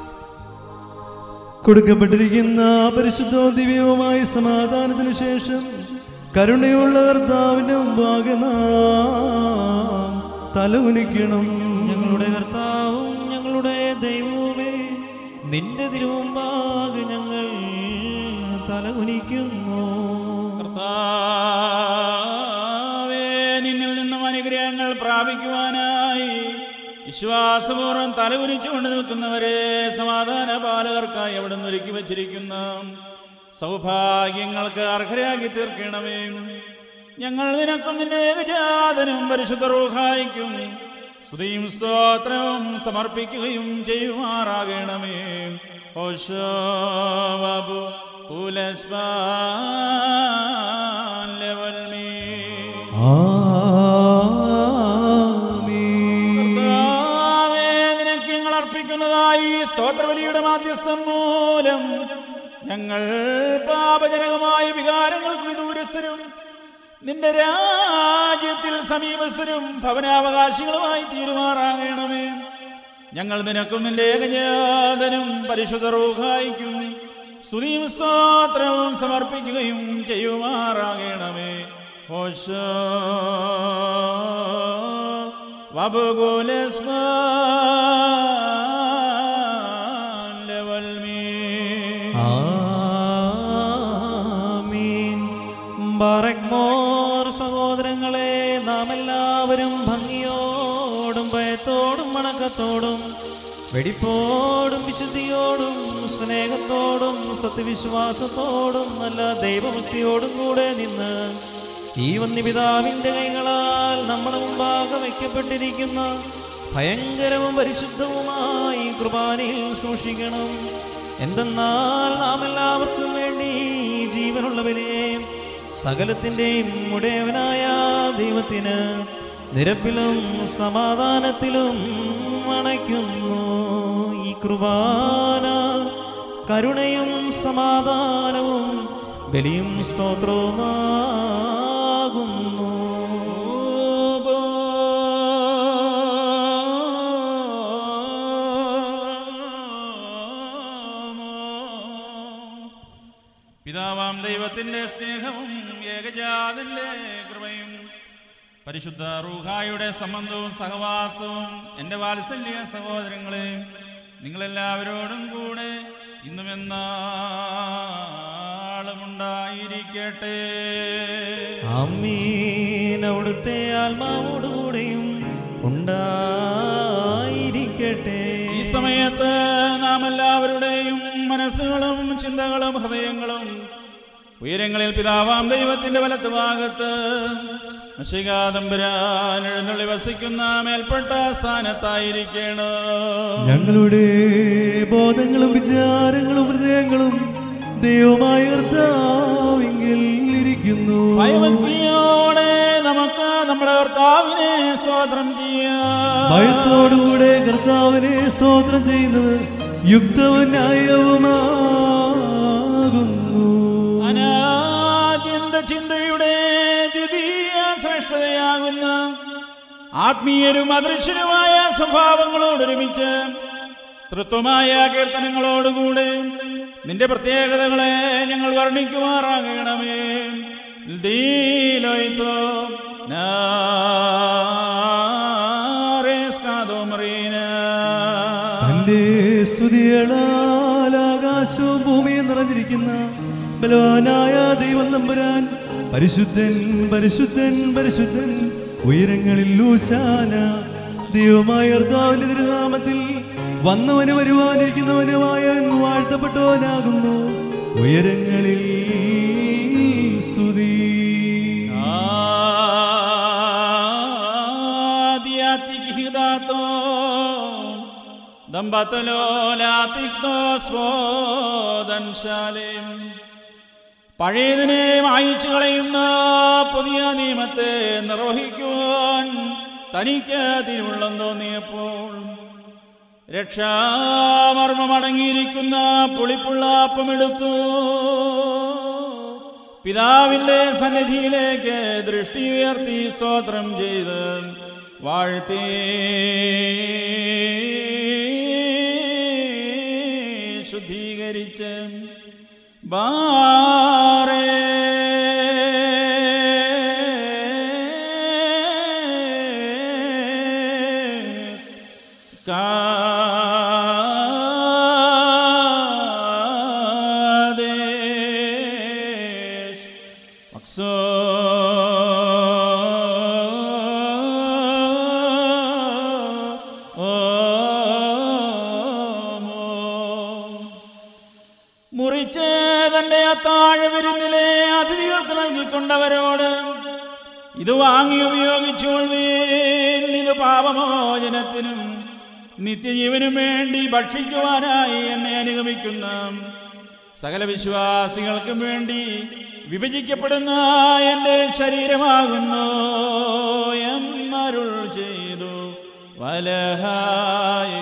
കൊടുക്കപ്പെട്ടിരിക്കുന്ന പരിശുദ്ധവും ദിവ്യവുമായ സമാധാനത്തിന് ശേഷം കരുണയുള്ള കർത്താവിന്റെ മുമ്പാകെ നാം തല ഉനിക്കണം ഞങ്ങളുടെ കർത്താവും ഞങ്ങളുടെ ദൈവവുമേ നിന്റെ തിരുമുമ്പാകെ ഞങ്ങൾ തലകുനിക്കുന്നു കർത്താവേ, നിന്നിൽ നിന്നും അനുഗ്രഹങ്ങൾ പ്രാപിക്കുവാനായി വിശ്വാസപൂർവ്വം തലകുനിച്ചുകൊണ്ട് നിൽക്കുന്നവരെ സമാധാന പാലകർക്കായി അവിടെ ഒരുക്കി വച്ചിരിക്കുന്ന സൗഭാഗ്യങ്ങൾക്ക് അർഹരാക്കി തീർക്കണമേ ഞങ്ങൾ നിനക്കും നിന്റെ ഏകജാതനും പരിശുദ്ധ റൂഹായിക്കും സ്തുതിയും സ്തോത്രവും സമർപ്പിക്കുകയും ചെയ്യുമാറാകണമേ ഓശോബു പുലസ്മാൻ ലെവൽ മീ ആമീൻ. കർത്താവേ, നിനക്ക് ഞങ്ങൾ അർപ്പിക്കുന്നതായി സ്തോത്രബലിയുടെ മാധ്യസ്ഥം മൂലം ഞങ്ങൾ പാപജനകമായ വികാരങ്ങൾക്ക് വിദൂരസ്ഥരും നിന്റെ രാജ്യത്തിൽ സമീപസ്ഥരും ഭവനാവകാശികളുമായി തീരുമാറാകണമേ ഞങ്ങൾ നിനക്കും നിന്റെ ഏകജാതനും പരിശുദ്ധ റൂഹായിക്കും സ്തുതിയും സ്തോത്രവും സമർപ്പിക്കുകയും ചെയ്യുമാറാകണമേ ഓശോ വബുകുലസ്മാൻ ലെവൽ മീ ആമീൻ ബറക്മോർ സഹോദരങ്ങളെ നാം എല്ലാവരും ഭംഗിയോടും ഭയത്തോടും വണക്കത്തോടും വെടിപ്പോടും വിശുദ്ധിയോടും സ്നേഹത്തോടും സത്യവിശ്വാസത്തോടും നല്ല ദൈവഭക്തിയോടും കൂടെ നിന്ന് ഈ വന്യപിതാവിന്റെ കൈകളാൽ നമ്മുടെ മുമ്പാകെ വയ്ക്കപ്പെട്ടിരിക്കുന്ന ഭയങ്കരവും പരിശുദ്ധവുമായി കുർബാനയിൽ സൂക്ഷിക്കണം എന്തെന്നാൽ നാം എല്ലാവർക്കും വേണ്ടി ജീവനുള്ളവനെ സകലത്തിൻ്റെയും ഉടയവനായ ദൈവത്തിന് നിരപ്പിലും സമാധാനത്തിലും അണയ്ക്കുന്നു ഈ കുർബാന കരുണയും സമാധാനവും ബലിയും സ്തോത്രവുമാകുന്നു പിതാവാം ദൈവത്തിന്റെ സ്നേഹവും ഏകജാതന്റെ കൃപയും പരിശുദ്ധ റൂഹായുടെ സംബന്ധവും സഹവാസവും എൻ്റെ വാത്സല്യ സഹോദരങ്ങളെ നിങ്ങളെല്ലാവരോടും കൂടെ ഇന്നും എന്നാളും ഉണ്ടായിരിക്കട്ടെ ആയിരിക്കട്ടെ അമ്മീൻ അവിടുത്തെ ആത്മാവോടുകൂടെയും ഉണ്ടായിരിക്കട്ടെ ഈ സമയത്ത് നാം എല്ലാവരുടെയും മനസ്സുകളും ചിന്തകളും ഹൃദയങ്ങളും ഉയരങ്ങളിൽ പിതാവാം ദൈവത്തിന്റെ വലത്ത് ഭാഗത്ത് മഷികാദംബരാൻ എഴുന്നള്ളി വസിക്കുന്ന മേൽപ്പെട്ട സ്ഥാനത്തായിരിക്കണം ഞങ്ങളുടെ ബോധങ്ങളും വിചാരങ്ങളും ഹൃദയങ്ങളും ദൈവമായ കർത്താവിങ്കിൽ ഇരിക്കുന്നു ഭയഭക്തിയോടെ നമുക്ക് നമ്മുടെ കർത്താവിനെ സ്വാതന്ത്ര്യം ചെയ്യാം ഭയത്തോടുകൂടെ കർത്താവിനെ സ്തോത്രം ചെയ്യുന്നത് യുക്തവും ന്യായവുമാകുന്നു അനാദ്യന്ത ചിന്തയുടെ ദ്വിതീയ ശ്രേഷ്ഠതയാകുന്ന ആത്മീയരും അദൃശ്യരുമായ സ്വഭാവങ്ങളോടൊരുമിച്ച് തൃത്വമായ കീർത്തനങ്ങളോടുകൂടെ നിന്റെ പ്രത്യേകതകളെ ഞങ്ങൾ വർണ്ണിക്കുമാറാകണമേ ദീലോയ്തോ നാരേസ്കാദോമറീന തന്റെ സ്തുതികളാൽ ആകാശവും ഭൂമിയും നിറഞ്ഞിരിക്കുന്ന ബലവാനായ ദൈവം നമ്പുരാൻ പരിശുദ്ധൻ പരിശുദ്ധൻ പരിശുദ്ധൻ ഉയരങ്ങളിൽ ഊശാന ദൈവമായ കർത്താവിന്റെ തിരുനാമത്തിൽ വന്നവന് വരുവാനിരിക്കുന്നവനുമായ വാഴ്ത്തപ്പെട്ടവനാകുന്നു ഉയരങ്ങളിൽ സ്തുതി ആദ്യാതിഹിതാത്തോ ദമ്പത്തലോ ലാതിക്തോ സ്വോദൻശാലേം പഴയതിനെ മായിച്ചു കളയുന്ന പുതിയ നിയമത്തെ നിർവഹിക്കുവാൻ തനിക്ക് തിരുവുള്ളം തോന്നിയപ്പോൾ രക്ഷാമർമ്മമടങ്ങിയിരിക്കുന്ന പുളിപ്പുള്ള അപ്പമെടുത്തു പിതാവിന്റെ സന്നിധിയിലേക്ക് ദൃഷ്ടി ഉയർത്തി സ്തോത്രം ചെയ്ത് വാഴ്ത്തി ശുദ്ധീകരിച്ച് ബാറേ കാദേശ് മക്സോ മുറിച്ച് തന്റെ അത്താഴ വിരുന്നിലെ അതിഥികൾക്ക് നൽകിക്കൊണ്ടവരോട് ഇത് വാങ്ങി ഉപയോഗിച്ചുകൊള്ളുവീൻ ഇത് പാപമോചനത്തിനും നിത്യജീവനും വേണ്ടി ഭക്ഷിക്കുവാനായി എന്നെ അനുഗമിക്കുന്ന സകല വിശ്വാസികൾക്കും വേണ്ടി വിഭജിക്കപ്പെടുന്ന എൻ്റെ ശരീരമാകുന്നു എന്നരുൾ ചെയ്തു വലഹായേ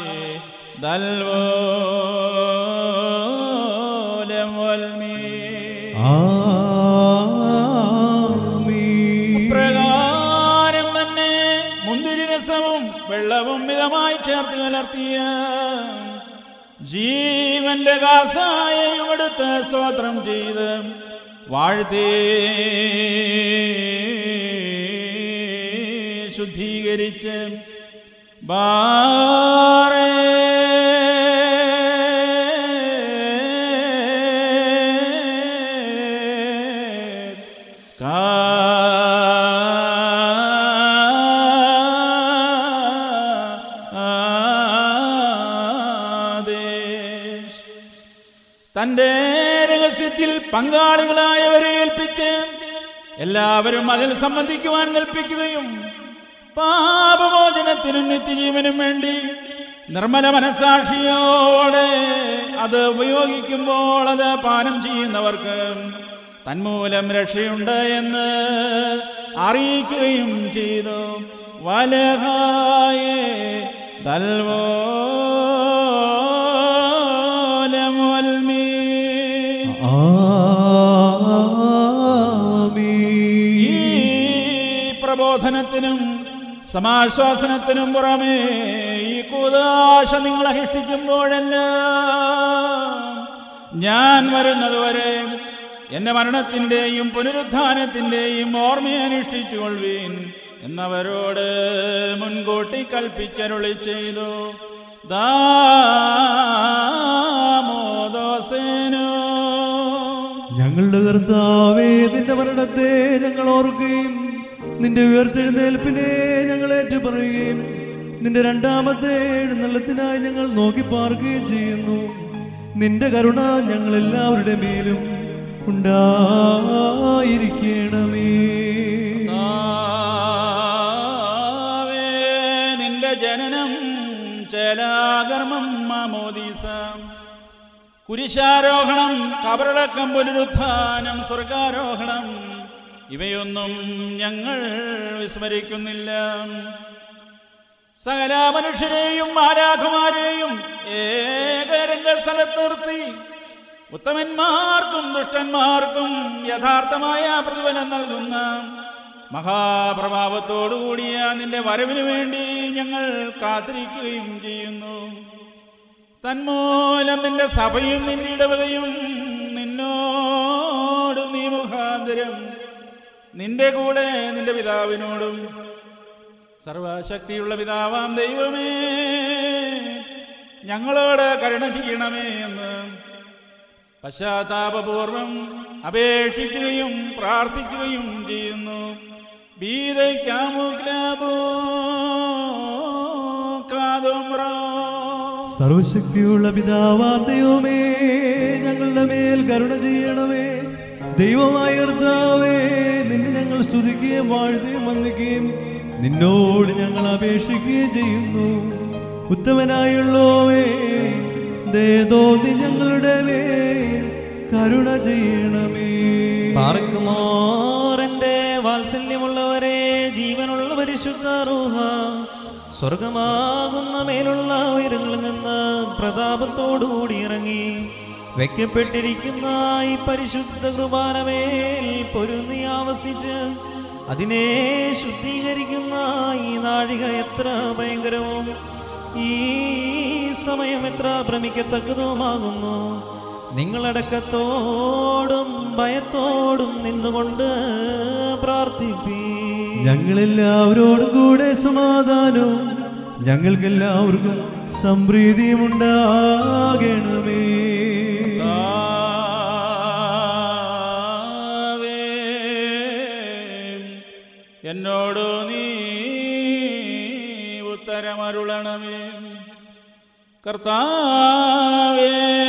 ദൽവോലം വൽമീ ആമീൻ പ്രകാരം തന്നെ മുന്തിരി രസവും വെള്ളവും മിതമായി ചേർത്ത് കലർത്തിയ ജീവന്റെ കാസായും എടുത്ത് സ്തോത്രം ചെയ്ത് വാഴ്ത്തി ശുദ്ധീകരിച്ച് ബാറേ കാദേശ്. തന്റെ രഹസ്യത്തിൽ പങ്കാളികളായവരെ ഏൽപ്പിച്ച് എല്ലാവരും അതിൽ സംബന്ധിക്കുവാൻ കൽപ്പിക്കുകയും പാപമോചനത്തിനും നിത്യജീവനും വേണ്ടി നിർമ്മല മനസാക്ഷിയോടെ അത് ഉപയോഗിക്കുമ്പോൾ അത് പാനം ചെയ്യുന്നവർക്ക് തന്മൂലം രക്ഷയുണ്ട് എന്ന് അറിയിക്കുകയും ചെയ്തു വലഹായേ തൽവോലമൊൽമീ ഈ ആമീൻ പ്രബോധനത്തിനും സമാശ്വാസനത്തിനും പുറമേ ഈ കൂതാശ നിങ്ങളെ സൃഷ്ടിക്കുമ്പോഴെല്ലാം ഞാൻ വരുന്നതുവരെ എന്റെ മരണത്തിന്റെയും പുനരുത്ഥാനത്തിന്റെയും ഓർമ്മയെ അനുഷ്ഠിച്ചു കൊള്ളുവീൻ എന്നവരോട് മുൻകൂട്ടി കൽപ്പിച്ചരുളി ചെയ്തു ദാമോദോസേനോ ഞങ്ങൾ ഞങ്ങളുടെ കർത്താവേ നിന്റെ മരണത്തെ ഞങ്ങൾ ഓർക്കുകയും നിന്റെ ഉയർത്തെഴുന്നേൽപ്പിനെ ഞങ്ങൾ ഏറ്റുപറയുകയും നിന്റെ രണ്ടാമത്തെ എഴുന്നള്ളത്തിനായി ഞങ്ങൾ നോക്കി പാർക്കുകയും ചെയ്യുന്നു നിന്റെ കരുണ ഞങ്ങൾ എല്ലാവരുടെ മേലും ഉണ്ടായിരിക്കണമേ കർത്താവേ, നിന്റെ ജനനം ചേലാകർമ്മം മാമോദീസ കുരിശാരോഹണം കബറടക്കം പുനരുത്ഥാനം സ്വർഗാരോഹണം ഇവയൊന്നും ഞങ്ങൾ വിസ്മരിക്കുന്നില്ല സകല മനുഷ്യരെയും ആരാഖമാരെയും ഏകരംഗ സ്ഥലത്ത് നിർത്തി ഉത്തമന്മാർക്കും ദുഷ്ടന്മാർക്കും യഥാർത്ഥമായ പ്രതിഫലം നൽകുന്ന മഹാപ്രഭാവത്തോടുകൂടിയ നിന്റെ വരവിന് വേണ്ടി ഞങ്ങൾ കാത്തിരിക്കുകയും ചെയ്യുന്നു തന്മൂലം നിന്റെ സഭയും നിന്റെ ഇടവകയും നിന്നോട് നീ മുഖാന്തരം നിന്റെ കൂടെ നിന്റെ പിതാവിനോടും സർവശക്തിയുള്ള പിതാവാം ദൈവമേ ഞങ്ങളോട് കരുണ ചെയ്യണമേ എന്ന് പശ്ചാത്താപപൂർവം അപേക്ഷിക്കുകയും പ്രാർത്ഥിക്കുകയും ചെയ്യുന്നു ബീതയ്ക്കാമോ ക്ലാബോ കാതോമ്രോ സർവശക്തിയുള്ള പിതാവാം ദൈവമേ ഞങ്ങളുടെ മേൽ കരുണ ചെയ്യണമേ ദൈവമായ കർത്താവേ നിന്നെ ഞങ്ങൾ സ്തുതിക്കുകയും വാഴ്ത്തുകയും വന്ദിക്കുകയും നിന്നോട് ഞങ്ങൾ അപേക്ഷിക്കുകയും ചെയ്യുന്നു ഉത്തമനായുള്ളോവേ ദേതോന്നി ഞങ്ങളുടെ മേൽ കരുണ ചെയ്യണമേ പാർക്കുമോറന്റെ വാത്സല്യമുള്ളവരെ ജീവനുള്ള പരിശുദ്ധ റൂഹ സ്വർഗമാകുന്ന മേലുള്ള ഉയരങ്ങളിൽ നിന്ന് പ്രതാപത്തോടുകൂടി ഇറങ്ങി വെക്കപ്പെട്ടിരിക്കുന്ന ഈ പരിശുദ്ധ കൃപാനമേൽ പൊരുന്നി ആവസിച്ച് അതിനെ ശുദ്ധീകരിക്കുന്ന ഈ നാഴിക എത്ര ഭയങ്കരവും ഈ സമയം എത്ര ഭ്രമിക്കത്തക്കതുമാകുന്നു നിങ്ങളടക്കത്തോടും ഭയത്തോടും നിന്നുകൊണ്ട് പ്രാർത്ഥിപ്പീ ഞങ്ങളെല്ലാവരോടും കൂടെ സമാധാനവും ഞങ്ങൾക്കെല്ലാവർക്കും സംപ്രീതിയും ഉണ്ടാകണമേ കർത്താവേ, എന്നോടു നീ ഉത്തരമരുളണമേ കർത്താവേ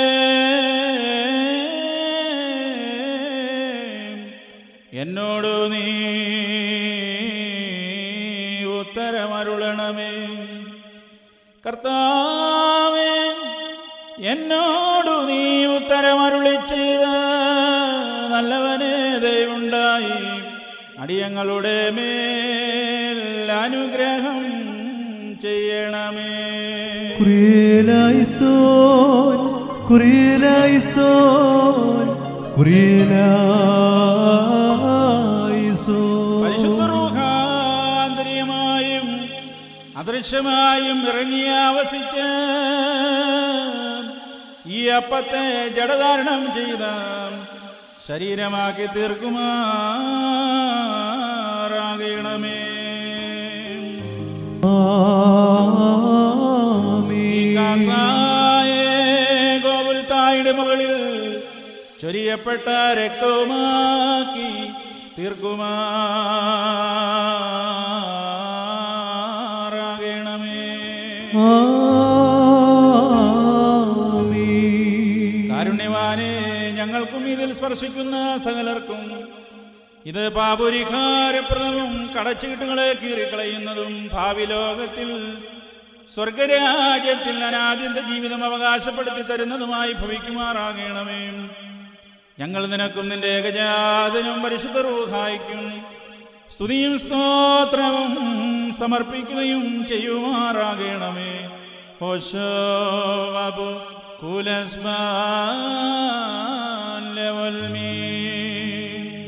എന്നോടു നീ ഉത്തരമരുളണമേ കർത്താവേ എന്നോടു നീ ഉത്തരമരുളി ചെയ്ത നല്ലവനെ ദയവുണ്ടായി അടിയങ്ങളുടെ മേൽ അനുഗ്രഹം ചെയ്യണമേ കുറിയലായിസോൻ കുറിയലായിസോൻ കുറിയലായിസോൻ പരിശുദ്ധ റൂഹാന്തരീയമായും അദൃശ്യമായും ഇറങ്ങി ആവസിച്ച് ഈ അപ്പത്തെ ജഡധാരണം ചെയ്ത ശരീരമാക്കി തീർക്കുമാറാകണമേ ആമീൻ. കാസായേ ഗോകുൽത്തായുടെ മുകളിൽ ചൊരിയപ്പെട്ട രക്തവുമാക്കി തീർക്കുമാറാകണമേ ആമീൻ. കാരുണ്യവാനെ ഞങ്ങൾക്കും ഇതിൽ സ്പർശിക്കുന്ന സകലർക്കും ഇത് പാപുരിഹാരപ്രദവും കടച്ചീട്ടുകളെ കീറിക്കളയുന്നതും ഭാവി ലോകത്തിൽ സ്വർഗരാജ്യത്തിൽ അനാദ്യന്ത ജീവിതം അവകാശപ്പെടുത്തി തരുന്നതുമായി ഭവിക്കുമാറാകണമേ ഞങ്ങൾ നിനക്കും നിന്റെ ഏകജാതനും പരിശുദ്ധ റൂഹായിക്കും സ്തുതിയും സ്തോത്രവും സമർപ്പിക്കുകയും ചെയ്യുമാറാകണമേ ഹോശോ അബു കുലസ്മാൻ ലവൽമീൻ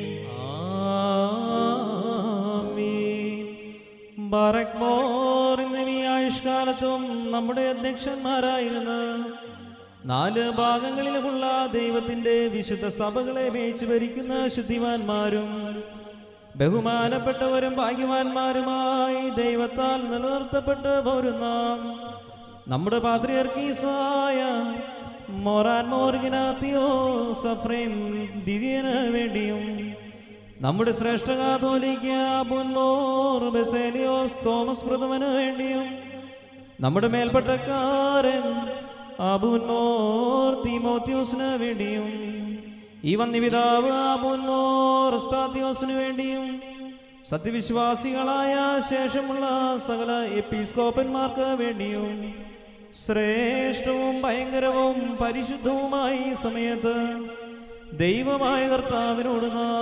ബറക്മോർ എന്നിവ ഈ ആയുഷ്കാലത്തും നമ്മുടെ അധ്യക്ഷന്മാരായിരുന്ന നാല് ഭാഗങ്ങളിലുമുള്ള ദൈവത്തിന്റെ വിശുദ്ധ സഭകളെ മേച്ചു ഭരിക്കുന്ന ശുദ്ധിമാന്മാരും ബഹുമാനപ്പെട്ടവരും ഭാഗ്യവാന്മാരുമായി ദൈവത്താൽ നിലനിർത്തപ്പെട്ട് പോരുന്ന നമ്മുടെ പാത്രിയർക്കീസായ മോറാൻ മോർഗിനാത്തിയോ സഫ്രേം ദിദിയന് വേണ്ടിയും നമ്മുടെ ശ്രേഷ്ഠ കാതോലിക്ക ബുൻമോർ ബെസേലിയോസ് തോമസ് പ്രഥമന് വേണ്ടിയും നമ്മുടെ മേൽപ്പെട്ടക്കാരൻ അബുൻമോർ തീമോത്യോസിന് വേണ്ടിയും ഈ വന്യപിതാവ് അബുൻമോർ സ്താത്യോസിന് വേണ്ടിയും സത്യവിശ്വാസികളായ ശേഷമുള്ള സകല എപ്പിസ്കോപ്പന്മാർക്ക് വേണ്ടിയും ശ്രേഷ്ഠവും ഭയങ്കരവും പരിശുദ്ധവുമായി ഈ സമയത്ത് ദൈവമായ കർത്താവിനോട്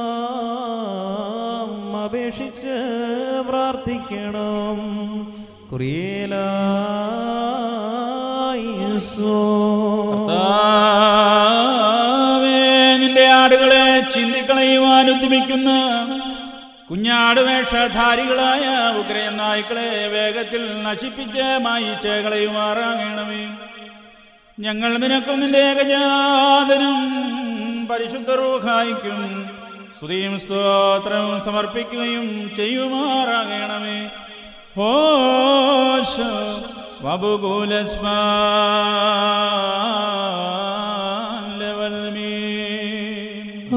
നാം അപേക്ഷിച്ച് പ്രാർത്ഥിക്കണം കുറിയേലോ കർത്താവേ, നിന്റെ ആടുകളെ ചിന്തിക്കളയുവാൻ ഉദ്യമിക്കുന്ന കുഞ്ഞാട് വേഷധാരികളായ ഉഗ്രയ നായ്ക്കളെ വേഗത്തിൽ നശിപ്പിച്ച് മായിച്ച് കളയുമാറാകണമേ ഞങ്ങൾ നിനക്കും നിന്റെ ഏകജാതനും പരിശുദ്ധ റൂഹായിക്കും സ്തുതിയും സ്തോത്രവും സമർപ്പിക്കുകയും ചെയ്യുമാറാകണമേ ഹോശ വബുകുലസ്മാൻ ലെവൽ മീൻ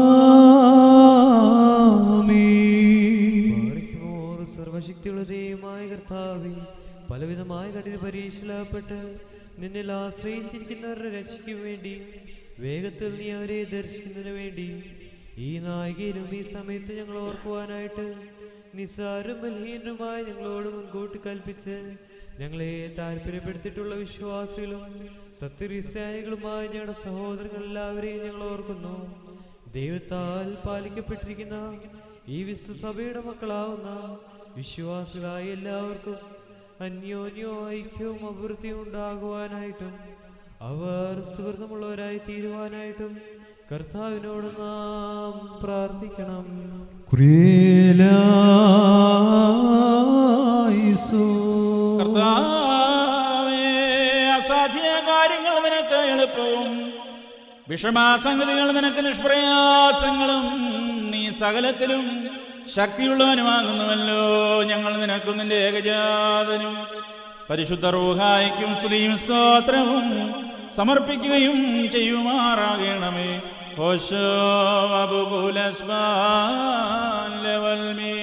ആമീൻ. പാലിക്കുമോർ സർവശക്തിയുള്ള ദൈവമായ കർത്താവെ പലവിധമായ കഠിന പരീക്ഷയിലപ്പെട്ട് നിന്നിൽ ആശ്രയിച്ചിരിക്കുന്നവരുടെ രക്ഷയ്ക്ക് വേണ്ടി വേഗത്തിൽ നീ അവരെ ദർശിക്കുന്നതിന് വേണ്ടി ഈ നായികയിലും ഈ സമയത്ത് ഞങ്ങൾ ഓർക്കുവാനായിട്ട് നിസ്സാരും ബലഹീനരുമായ ഞങ്ങളോട് മുൻകൂട്ടി കൽപ്പിച്ച് ഞങ്ങളെ താല്പര്യപ്പെടുത്തിയിട്ടുള്ള വിശ്വാസികളും സത്യക്രിസ്ത്യാനികളുമായ ഞങ്ങളുടെ സഹോദരങ്ങൾ എല്ലാവരെയും ഞങ്ങൾ ഓർക്കുന്നു ദൈവത്താൽ പാലിക്കപ്പെട്ടിരിക്കുന്ന ഈ വിശ്വസഭയുടെ മക്കളാവുന്ന വിശ്വാസികളായ എല്ലാവർക്കും അന്യോന്യോ ഐക്യവും അഭിവൃദ്ധിയും ഉണ്ടാകുവാനായിട്ടും അവർ സുഹൃത്തമുള്ളവരായി തീരുവാനായിട്ടും കർത്താവിനോട് നാം പ്രാർത്ഥിക്കണം കുരിയേലായിസോ. കർത്താവേ, അസാധ്യ കാര്യങ്ങൾ നിനക്ക് എളുപ്പവും വിഷമാസംഗതികൾ നിനക്ക് നിഷ്പ്രയാസങ്ങളും നീ സകലത്തിലും ശക്തിയുള്ളവനുമാകുന്നുവല്ലോ ഞങ്ങൾ നിനക്കും നിന്റെ ഏകജാതനും പരിശുദ്ധ റൂഹായിക്കും സ്തുതിയും സ്തോത്രവും സമർപ്പിക്കുകയും ചെയ്യുമാറാകണമേ ഹോശോ അബുകുലസ്മാൻ ലെവൽ മീ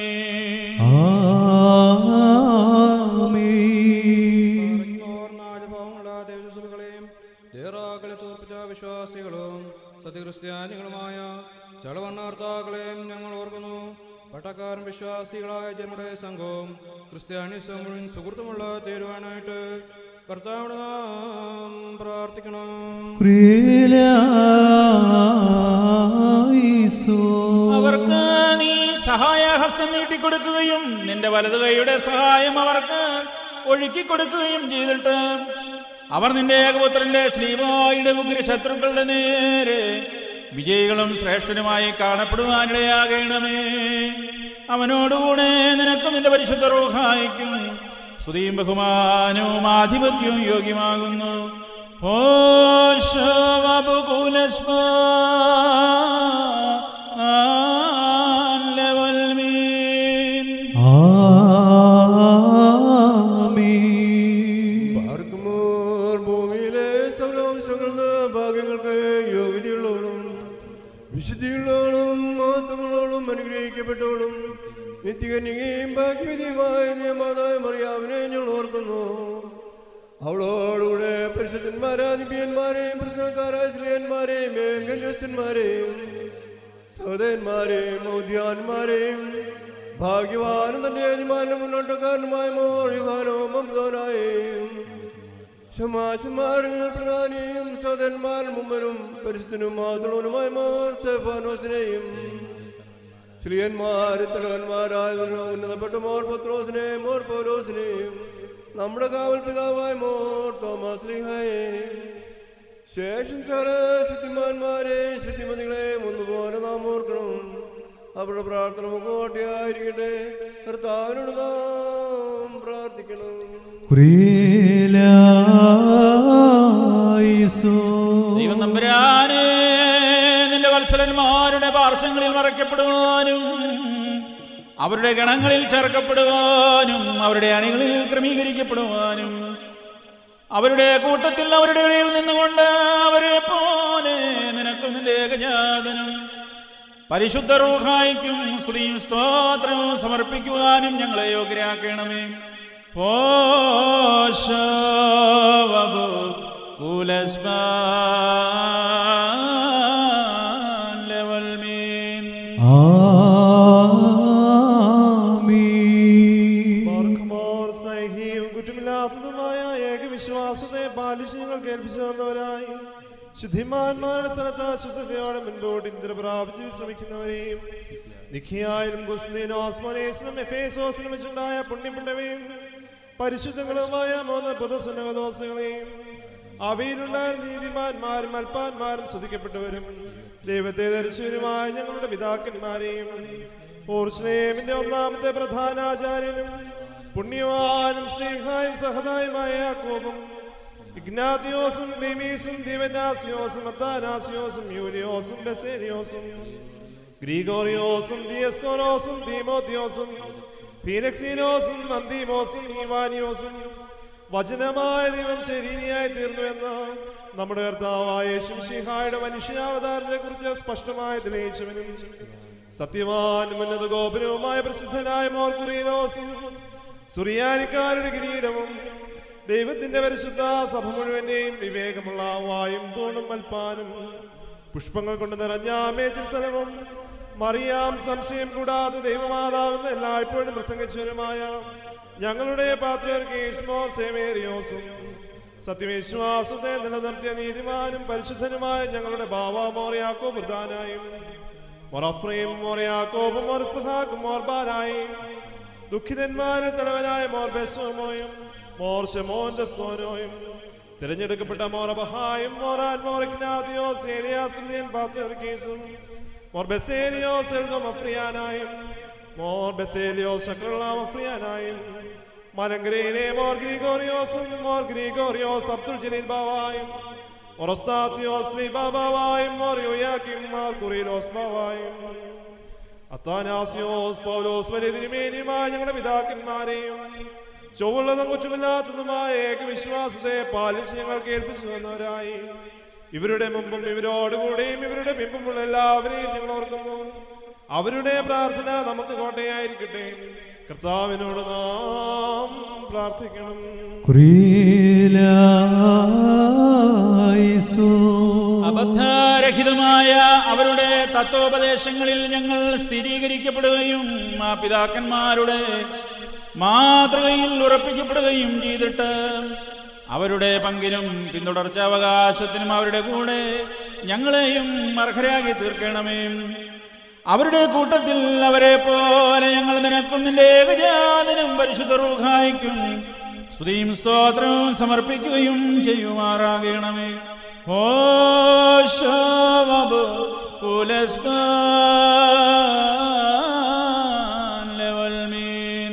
ആമീൻ. നാലുഭാവമുള്ള ദൈവസഭകളെയും ദേറാക്കളെ തോൽപ്പിച്ച വിശ്വാസികളും സത്യക്രിസ്ത്യാനികളുമായ ചളവണ്ണാർത്താക്കളെയും ഞങ്ങൾ ഓർക്കുന്നു പട്ടക്കാരൻ വിശ്വാസികളായ ജനങ്ങളുടെ സംഘവും ക്രിസ്ത്യാനിസം മുഴുവൻ സുഹൃത്തുമുള്ള തീരുവാനായിട്ട് കർത്താവിന് നാം പ്രാർത്ഥിക്കണം കുരിയേലായിസോ. അവർക്ക് നീ സഹായഹസ്തം നീട്ടിക്കൊടുക്കുകയും നിന്റെ വലതു കൈയുടെ സഹായം അവർക്ക് ഒഴുക്കി കൊടുക്കുകയും ചെയ്തിട്ട് അവർ നിന്റെ ഏകപുത്രന്റെ ശ്രീവായുടെ ഉഗ്ര ശത്രുക്കളുടെ നേരെ വിജയികളും ശ്രേഷ്ഠനുമായി കാണപ്പെടുവാനിടയാകണമേ അവനോടുകൂടെ നിനക്കും നിന്റെ പരിശുദ്ധ റൂഹായിക്കും സ്തുതിയും ബഹുമാനവും ആധിപത്യവും യോഗ്യമാകുന്നു ആമീൻ. പാർക്കുമോർ ഭൂമിയിലെ സൗരവംശങ്ങളിൽ ഭാഗ്യങ്ങൾക്ക് യോഗ്യതയുള്ളവളും വിശുദ്ധിയുള്ളവളും മഹത്വമുള്ളവളും അനുഗ്രഹിക്കപ്പെട്ടവളും നിത്യകന്യകയും ഭാഗ്യവിധിയുമായ നിയമാതായ മറിയാവിനെ ഞങ്ങൾ ഓർക്കുന്നു അവളോടുകൂടെ പരിശുദ്ധന്മാരായ ദിവ്യന്മാരെയും പ്രശ്നക്കാരായ സ്ത്രീയന്മാരെയും ഏങ്കന്യസ്ഥന്മാരെയും സഹോദരന്മാരെയും ഔദ്യാന്മാരെയും ഭാഗ്യവാനും തന്റെ യജമാനും മുന്നോട്ടക്കാരനുമായ മോയുഹാനവും അമൃതോനായും ശമാശന്മാരിൽ പ്രധാനിയും സഹോദരന്മാരും മുമ്പനും പരിശുദ്ധനും മാതൃണനുമായ മോർ സെഫാനോസിനെയും ശ്രീയന്മാർ തലവന്മാരായ ഉന്നതപ്പെട്ട മോർ പത്രോസിനെയും മോർ പൗലോസിനെയും നമ്മുടെ കാവൽ പിതാവായ മോർ തോമസ് ലിഹായെ ശേഷം സകല ശുദ്ധിമാന്മാരെ ശുദ്ധിമതികളെ ഒന്നുപോലെ നാം ഓർക്കണം അവരുടെ പ്രാർത്ഥന മുഖോട്ടയായിരിക്കട്ടെ കർത്താവിനോട് നാം പ്രാർത്ഥിക്കണം കുരിയേലായിസോ. ദൈവം നമ്പുരാനെ നിന്റെ വത്സലന്മാരുടെ പാർശ്വങ്ങളിൽ മറയ്ക്കപ്പെടുവാനും അവരുടെ ഗണങ്ങളിൽ ചേർക്കപ്പെടുവാനും അവരുടെ അണികളിൽ ക്രമീകരിക്കപ്പെടുവാനും അവരുടെ കൂട്ടത്തിൽ അവരുടെ ഇടയിൽ നിന്നുകൊണ്ട് അവരെ പോലെ നിനക്കും നിന്റെ ഏകജാതനും പരിശുദ്ധ റൂഹായിക്കും സ്ത്രീയും സ്തോത്രവും സമർപ്പിക്കുവാനും ഞങ്ങളെ യോഗ്യരാക്കണമേ പോഷവബു കുലസ്മാൻ ലെവൽ മീൻ ആമീൻ മാർക്കുമാർ സ്നേഹിയും കുറ്റമില്ലാത്തതുമായ ഏകവിശ്വാസത്തെ പാലിച്ച് ഞങ്ങൾ കേൾപ്പിച്ചു തന്നവരായി ശുദ്ധിമാന്മാരുടെ സ്ഥലത്ത് ശുദ്ധതയോടെ മുൻപോട്ട് ഇന്ദ്ര പ്രാപിച്ച് വിശ്രമിക്കുന്നവരെയും നിഖിയായാലും ഗുസ്തീനും ഓസ്മോനേസിനും എഫേസോസിനും വെച്ചുണ്ടായ പുണ്യമുണ്ടവയും പരിശുദ്ധങ്ങളുമായ മൂന്ന് പുതുസുന്നകദോസങ്ങളെയും അവയിലുണ്ടായ നീതിമാന്മാരും അൽപ്പാന്മാരും സ്തുതിക്കപ്പെട്ടവരും ദൈവത്തെ ധരിച്ചവരുമായ ഞങ്ങളുടെ പിതാക്കന്മാരെയും ഓർസ്ലേമിന്റെ ഒന്നാമത്തെ പ്രധാനാചാര്യനും പുണ്യവാനും സ്നേഹായും സഹതായുമായ യാക്കോബും ഇഗ്നാത്തിയോസും ക്ലീമീസും ദിവനാസിയോസും അത്താനാസിയോസും യൂലിയോസും ബെസേലിയോസും ഗ്രീഗോറിയോസും ദിയസ്കോറോസും തീമോത്തിയോസും ഫീനക്സീനോസും അന്തീമോസും ഈവാനിയോസും വചനമായ ദൈവം ശരീരിയായി തീർന്നുവെന്ന് നമ്മുടെ കർത്താവായ യേശുമിശിഹായുടെ മനുഷ്യാവതാരത്തെ കുറിച്ച് സ്പഷ്ടമായി തെളിയിച്ചവനും സത്യവാനും ഉന്നത ഗോപുരവുമായ പ്രസിദ്ധനായ മോർക്കുറീനോസും സുറിയാനിക്കാരുടെ കിരീടവും ദൈവത്തിന്റെ പരിശുദ്ധ സഭ മുഴുവനെയും വിവേകമുള്ള വായും തൂണും മൽപ്പാനും പുഷ്പങ്ങൾ കൊണ്ട് നിറഞ്ഞ മേച്ചിൽ സ്ഥലവും മറിയാം സംശയം കൂടാതെ ദൈവമാതാവെന്ന് എല്ലായ്പ്പോഴും പ്രസംഗിച്ചവരുമായ ഞങ്ങളുടെ പാത്രിയർക്കീസ്മോ സേമേറിയോസും സത്യവിശ്വാസത്തെ നിലനിർത്തിയ നീതിമാനും പരിശുദ്ധനുമായ ഞങ്ങളുടെ ബാവ മോറിയാക്കോ പ്രധാനായും മൊറഫ്രയും മോറിയാക്കോബും മൊറസഹാക്കും മോർബാനായും ദുഃഖിതന്മാരെ തലവനായ മോർ ബെസോമോയും മോർ ഷെമോന്റെ സ്തോനോയും തിരഞ്ഞെടുക്കപ്പെട്ട മോറബഹായും മോറാൻ മോറക്നാദിയോസ് ഏലിയാസിന്റെയും പാത്രിയർക്കീസും മോർ ബെസേലിയോസ് എഴുതും അഫ്രിയാനായും മോർ ബെസേലിയോസ് ശക്രളാം അഫ്രിയാനായും മലങ്കരയിലെ മോർ ഗ്രിഗോറിയോസും മോർ ഗ്രിഗോറിയോസ് അബ്ദുൽ ജലീൽ ബാവായും ഒറസ്താത്തിയോസ് ലീ ബാബാവായും മോർ യോയാക്കിം മോർ കുറിലോസ് ബാവായും അത്താനാസിയോസ് പൗലോസ് വലിയ തിരുമേനിയുമായ ഞങ്ങളുടെ പിതാക്കന്മാരെയും ചൊവ്വുള്ളതും കുറ്റമില്ലാത്തതുമായ ഏകവിശ്വാസത്തെ പാലിച്ച് ഞങ്ങൾ കേൾപ്പിച്ചു തന്നവരായി ഇവരുടെ മുമ്പും ഇവരോടുകൂടെയും ഇവരുടെ പിമ്പുമുള്ള എല്ലാവരെയും ഞങ്ങൾ ഓർക്കുന്നു അവരുടെ പ്രാർത്ഥന നമുക്ക് കോട്ടയായിരിക്കട്ടെ കർത്താവിനോട് നാം പ്രാർത്ഥിക്കണം കുറിയിലായിസോ അബദ്ധരഹിതമായ അവരുടെ തത്വോപദേശങ്ങളിൽ ഞങ്ങൾ സ്ഥിരീകരിക്കപ്പെടുകയും ആ പിതാക്കന്മാരുടെ മാതൃകയിൽ ഉറപ്പിക്കപ്പെടുകയും ചെയ്തിട്ട് അവരുടെ പങ്കിനും പിന്തുടർച്ചാവകാശത്തിനും അവരുടെ കൂടെ ഞങ്ങളെയും അർഹരാക്കി തീർക്കണമേ അവരുടെ കൂട്ടത്തിൽ അവരെ പോലെ ഞങ്ങൾ നിനക്കും നിന്റെ ഏകജാതനും പരിശുദ്ധ റൂഹായിക്കും സ്തുതിയും സ്തോത്രവും സമർപ്പിക്കുകയും ചെയ്യുമാറാകണമേ ഓ ശോഭ ലെവൽ മീൻ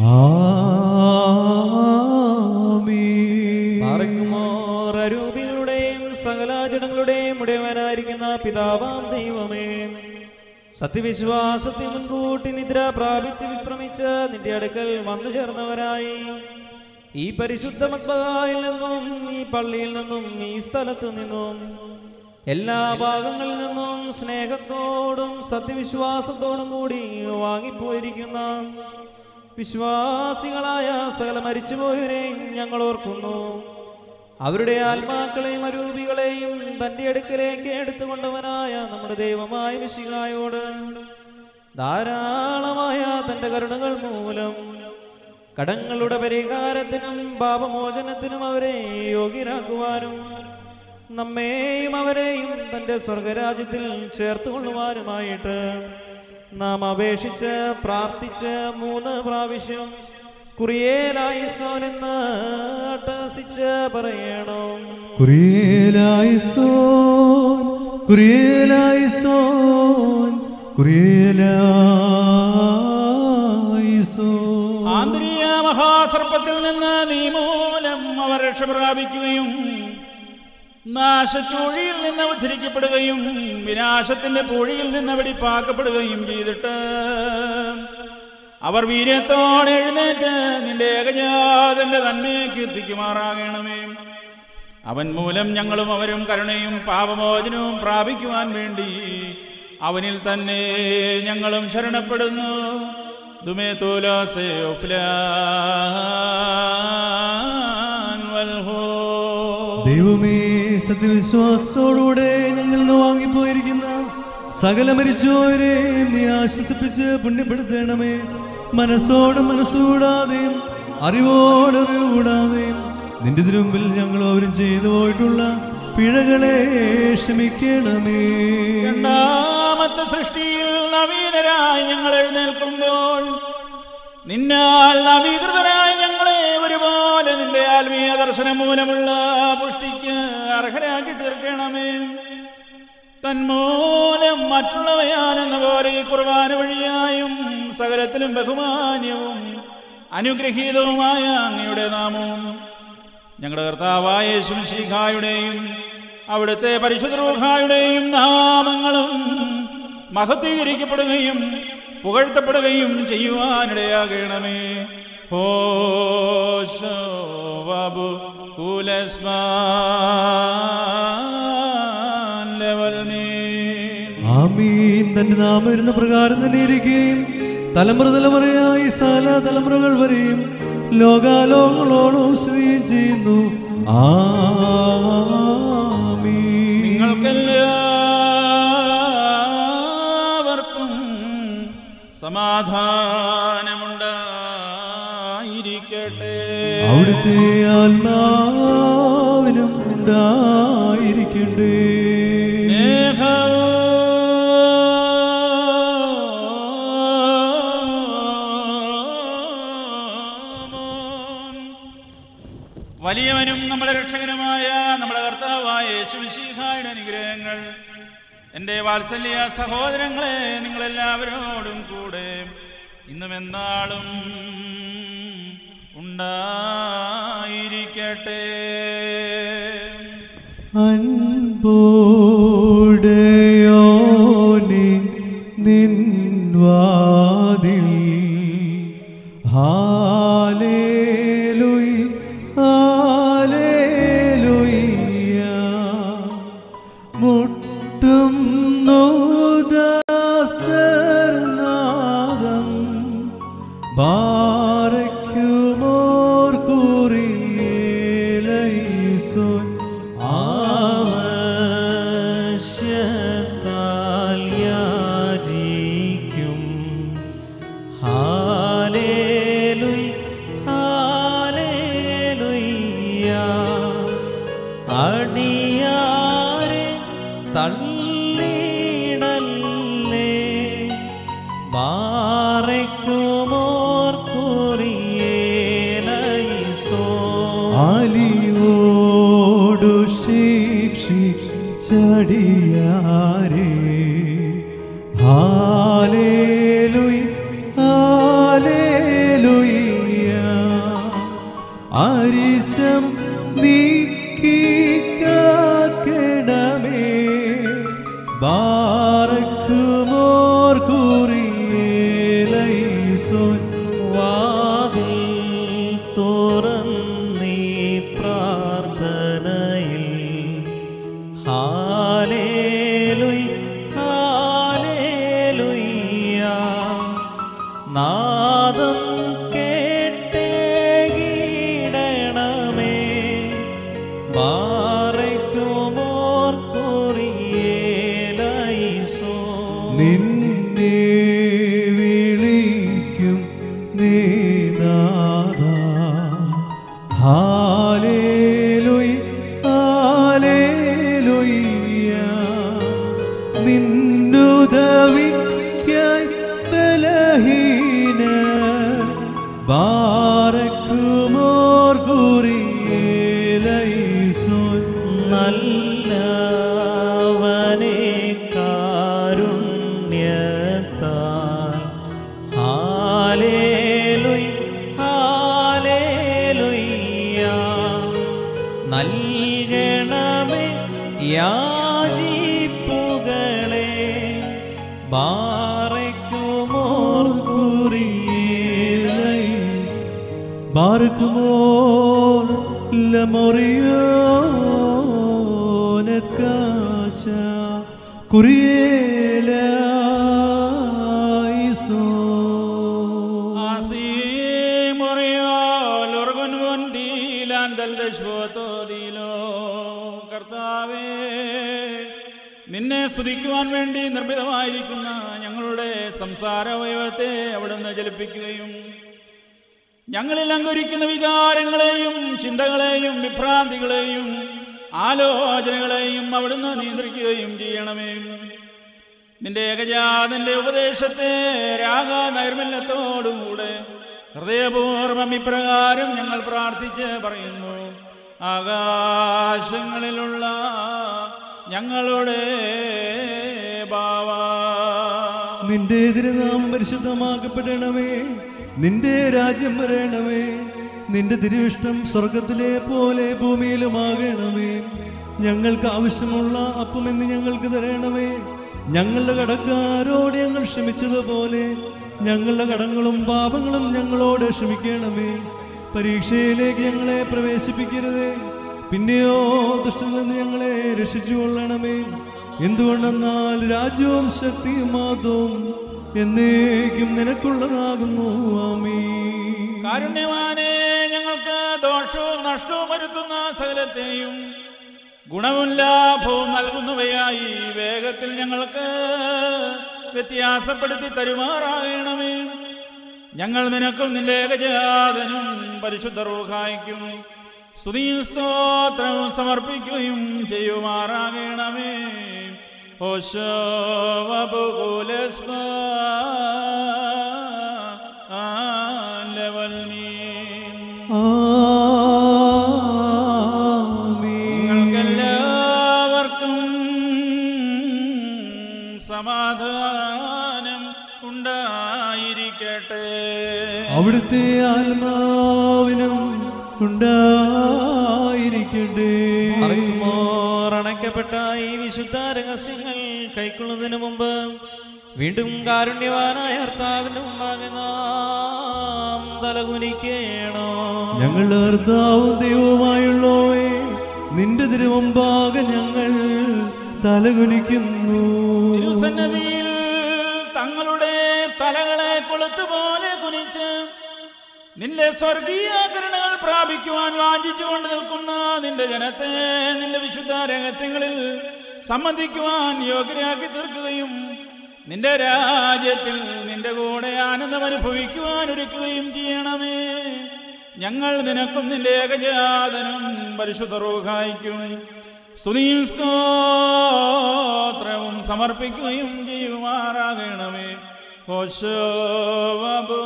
ആമീൻ മാറിക്കുമോർ അരൂപികളുടെയും സകല ജനങ്ങളുടെയും ഉടയവനായിരിക്കുന്ന പിതാവാം ദൈവമേ സത്യവിശ്വാസത്തിൽ മുൻകൂട്ടി നിദ്ര പ്രാപിച്ച് വിശ്രമിച്ച് നിന്റെ അടുക്കൽ വന്നു ചേർന്നവരായി ഈ പരിശുദ്ധ മക്ബായിൽ നിന്നും ഈ പള്ളിയിൽ നിന്നും ഈ സ്ഥലത്തു നിന്നും എല്ലാ ഭാഗങ്ങളിൽ നിന്നും സ്നേഹത്തോടും സത്യവിശ്വാസത്തോടും കൂടി വാങ്ങിപ്പോയിരിക്കുന്ന വിശ്വാസികളായ സകല മരിച്ചുപോയവരെയും ഞങ്ങൾ ഓർക്കുന്നു അവരുടെ ആത്മാക്കളെയും അരൂപികളെയും തന്റെ അടുക്കലേക്ക് എടുത്തുകൊണ്ടവനായ നമ്മുടെ ദൈവമായ വിശികായോട് ധാരാളമായ തന്റെ കരുണകൾ മൂലം കടങ്ങളുടെ പരിഹാരത്തിനും പാപമോചനത്തിനും അവരെ യോഗ്യരാക്കുവാനും നമ്മെയും അവരെയും തന്റെ സ്വർഗരാജ്യത്തിൽ ചേർത്തുകൊള്ളുവാനുമായിട്ട് നാം അപേക്ഷിച്ച് പ്രാർത്ഥിച്ച് മൂന്ന് പ്രാവശ്യം കുറിയേലായിസോനെന്ന് അട്ടഹസിച്ച് പറയണം കുറിയേലായിസോൻ കുറിയേലായിസോൻ കുറിയേലായിസോൻ ആന്തരിക മഹാസർപ്പത്തിൽ നിന്ന് നീ മൂലം അവർ രക്ഷ പ്രാപിക്കുകയും നാശച്ചൂഴിയിൽ നിന്ന് ഉദ്ധരിക്കപ്പെടുകയും വിനാശത്തിന്റെ പൂഴിയിൽ നിന്ന് വെടിപ്പാക്കപ്പെടുകയും ചെയ്തിട്ട് അവർ വീര്യത്തോടെ എഴുന്നേറ്റ് നിന്റെ ഏകജാതന്റെ നന്മയെ കീർത്തിക്കുമാറാകണമേ അവൻ മൂലം ഞങ്ങളും അവരും കരുണയും പാപമോചനവും പ്രാപിക്കുവാൻ വേണ്ടി അവനിൽ തന്നെ ഞങ്ങളും ശരണപ്പെടുന്നു ദുമേ തോലാസേ ഒഫ്ലാൻ വൽഹോ ദൈവമേ സത്യവിശ്വാസത്തോടുകൂടെ ഞങ്ങൾ നിന്ന് വാങ്ങിപ്പോയിരിക്കുന്ന സകല മരിച്ചോരെയും നീ ആശ്വസിപ്പിച്ച് പുണ്യപ്പെടുത്തണമേ മനസ്സോട് മനസ്സുകൂടാതെയും അറിവോട് അറിവ് കൂടാതെയും നിന്റെ തിരുമ്പിൽ ഞങ്ങൾ അവരും ചെയ്തു പോയിട്ടുള്ള പിഴകളെ ക്ഷമിക്കണമേ രണ്ടാമത്തെ സൃഷ്ടിയിൽ നവീനരായി ഞങ്ങൾ എഴുന്നേൽക്കുമ്പോൾ നിന്നാൽ നവീകൃതരായ ഞങ്ങളെ ഒരുപോലെ നിന്റെ ആത്മീയ ദർശനം മൂലമുള്ള പുഷ്ടിക്ക് അർഹരാക്കി തീർക്കണമേ തന്മൂലം മറ്റുള്ളവയാനെന്ന പോലെ ഈ കുർബാന വഴിയായും സകലത്തിലും ബഹുമാന്യവും അനുഗ്രഹീതവുമായ അങ്ങയുടെ നാമവും ഞങ്ങളുടെ കർത്താവായ യേശുശീഖായുടെയും അവിടുത്തെ പരിശുദ്ധ റൂഹായുടെയും നാമങ്ങളും മഹത്വീകരിക്കപ്പെടുകയും പുകഴ്ത്തപ്പെടുകയും ചെയ്യുവാനിടയാകണമേ ഹോശോ വബു കുലസ്മാൻ ലെവൽ മീൻ ആമീൻ തന്റെ നാമം വരുന്ന പ്രകാരം തന്നെ ഇരിക്കുകയും തലമുറ തലമുറയായി സകല തലമുറകൾ വരെയും ലോകാലോകങ്ങളോളം സ്ഥിതി ചെയ്യുന്നു ആമീൻ നിങ്ങൾക്കെല്ലാവർക്കും സമാധാനമുണ്ടായിരിക്കട്ടെ അവിടുത്തെ ആത്മാവിനും ഉണ്ടായിരിക്കട്ടെ സ്നേഹവും വലിയവനും നമ്മുടെ രക്ഷകനുമായ നമ്മുടെ കർത്താവായ യേശുമിശിഹായുടെ അനുഗ്രഹങ്ങൾ എൻ്റെ വാത്സല്യ സഹോദരങ്ങളെ നിങ്ങളെല്ലാവരോടും കൂടെ ഇന്നും എന്നാളും ഉണ്ടായിരിക്കട്ടെ അൻപോടയോനെ നിൻവാതിൽ ഹാലേലുയ് ഹാലേലുയ്യ മുട്ടും നോദാസർനാദം ബാരയ്ക്കുമോർ കുറിയേലൈസോൻ ആവശ്യത്താൽ യാചിക്കും ഹാലേലുയ് ഹാലേലുയ്യ അടിയാരെ തള്ളിടല്ലേ ബാറയ്ക്കുമോർ കുറിയേലൈസോ ആലിയോടു ശിക്ഷിച്ചടിയാരേ ഹാലേലുയ് ഹാലേലുയ്യ അരിശം നീക്കി കാക്കണമേ ബാറക്കുമോർ കുറിയേലൈസോൻ വാതിൽ തുറന്നീ പ്രാർത്ഥനയിൽ ഹാലേലുയ് ഹാലേലുയ്യ നാദം കേട്ടേകിടണമേ ബാറയ്ക്കുമോർ കുറിയേലൈസോ നിന്നെ വിളിക്കും നീനാഥ ഹാലേലുയ് ഹാലേലുയ്യ നിന്നുദവിക്കായി ബലഹീന ബാരക്കുമോർ കുറിയേലൈസോൻ നല്ലവനെ കാരുണ്യത്താൽ ഹാലേലുയ് ഹാലേലുയ്യ നൽകണമേ യാചിപ്പുകളെ ബാറയ്ക്കുമോർ ബാർക്കുമോർ ലമൊറിയോ കുറിയേലോ Así murió el orgón del ദശ്വത്തോതിലോ കർത്താവേ നിന്നെ സ്തുതിക്കുവാൻ വേണ്ടി നിർമ്മിതമായിരിക്കുന്ന ഞങ്ങളുടെ സംസാര വൈവത്തെ അവിടുന്ന് ജലിപ്പിക്കുകയും ഞങ്ങളിൽ അങ്കുരിക്കുന്ന വികാരങ്ങളെയും ചിന്തകളെയും വിഭ്രാന്തികളെയും ആലോചനകളെയും അവിടുന്ന് നിയന്ത്രിക്കുകയും ചെയ്യണമേ നിന്റെ ഏകജാതന്റെ ഉപദേശത്തെ രാഗ നൈർമല്യത്തോടുകൂടെ ഹൃദയപൂർവം ഇപ്രകാരം ഞങ്ങൾ പ്രാർത്ഥിച്ച് പറയുന്നു ആകാശങ്ങളിലുള്ള ഞങ്ങളുടെ ബാവ നിന്റെ തിരുനാമം പരിശുദ്ധമാക്കപ്പെടണമേ നിന്റെ രാജ്യം വരണമേ നിന്റെ തിരുവിഷ്ടം സ്വർഗത്തിലെ പോലെ ഭൂമിയിലുമാകണമേ ഞങ്ങൾക്ക് ആവശ്യമുള്ള അപ്പമെന്ന് ഞങ്ങൾക്ക് തരണമേ ഞങ്ങളുടെ കടക്കാരോട് ഞങ്ങൾ ക്ഷമിച്ചതുപോലെ ഞങ്ങളുടെ കടങ്ങളും പാപങ്ങളും ഞങ്ങളോട് ക്ഷമിക്കണമേ പരീക്ഷയിലേക്ക് ഞങ്ങളെ പ്രവേശിപ്പിക്കരുതേ പിന്നെയോ ദുഷ്ടനിൽ നിന്ന് ഞങ്ങളെ രക്ഷിച്ചു കൊള്ളണമേ എന്തുകൊണ്ടെന്നാൽ രാജ്യവും ശക്തിയും മാതവും എന്നേക്കും നിനക്കുള്ളതാകുന്നു ആമീ കാരുണ്യവാനെ ഞങ്ങൾക്ക് ദോഷവും നഷ്ടവും വരുത്തുന്ന സകലത്തെയും ഗുണവും ലാഭവും നൽകുന്നവയായി വേഗത്തിൽ ഞങ്ങൾക്ക് വ്യത്യാസപ്പെടുത്തി തരുമാറാകണമേ ഞങ്ങൾ നിനക്കും നിന്റെ ഏകജാതനും പരിശുദ്ധ റൂഹായിക്കും സ്തുതിയും സ്തോത്രവും സമർപ്പിക്കുകയും ചെയ്യുമാറാകണമേ ആമീൻ നിങ്ങൾക്കെല്ലാവർക്കും സമാധാനം ഉണ്ടായിരിക്കട്ടെ അവിടുത്തെ ആത്മാവിനും ഉണ്ടായിരിക്കട്ടെ അറിക്കുമോർ അണയ്ക്കപ്പെട്ട ഈ വിശുദ്ധ രഹസ്യങ്ങൾ കൈക്കൊള്ളുന്നതിന് മുമ്പ് വീണ്ടും കാരുണ്യവാനായ ഭർത്താവിന്റെ മുമ്പാകെ നാം തലകുനിക്കേണോ ഞങ്ങളുടെ കർത്താവും ദൈവവുമായുള്ളോവേ നിന്റെ തിരുവമ്പാകെ ഞങ്ങൾ തലകുനിക്കുന്നു തിരുസന്നതിയിൽ തങ്ങളുടെ തലകളെ കൊളുത്തുപോലെ കുനിച്ച് നിന്റെ സ്വർഗീയ കരുണകൾ പ്രാപിക്കുവാൻ വാഞ്ചിച്ചുകൊണ്ട് നിൽക്കുന്ന നിന്റെ ജനത്തെ നിന്റെ വിശുദ്ധ രഹസ്യങ്ങളിൽ സംബന്ധിക്കുവാൻ യോഗ്യരാക്കി തീർക്കുകയും നിന്റെ രാജ്യത്തിൽ നിന്റെ കൂടെ ആനന്ദം അനുഭവിക്കുവാൻ ഒരുക്കുകയും ചെയ്യണമേ ഞങ്ങൾ നിനക്കും നിന്റെ ഏകജാതനും പരിശുദ്ധ റൂഹായിക്കും സ്തുതിയും സ്തോത്രവും സമർപ്പിക്കുകയും ചെയ്യുമാറാകണമേ ഹോശോവബു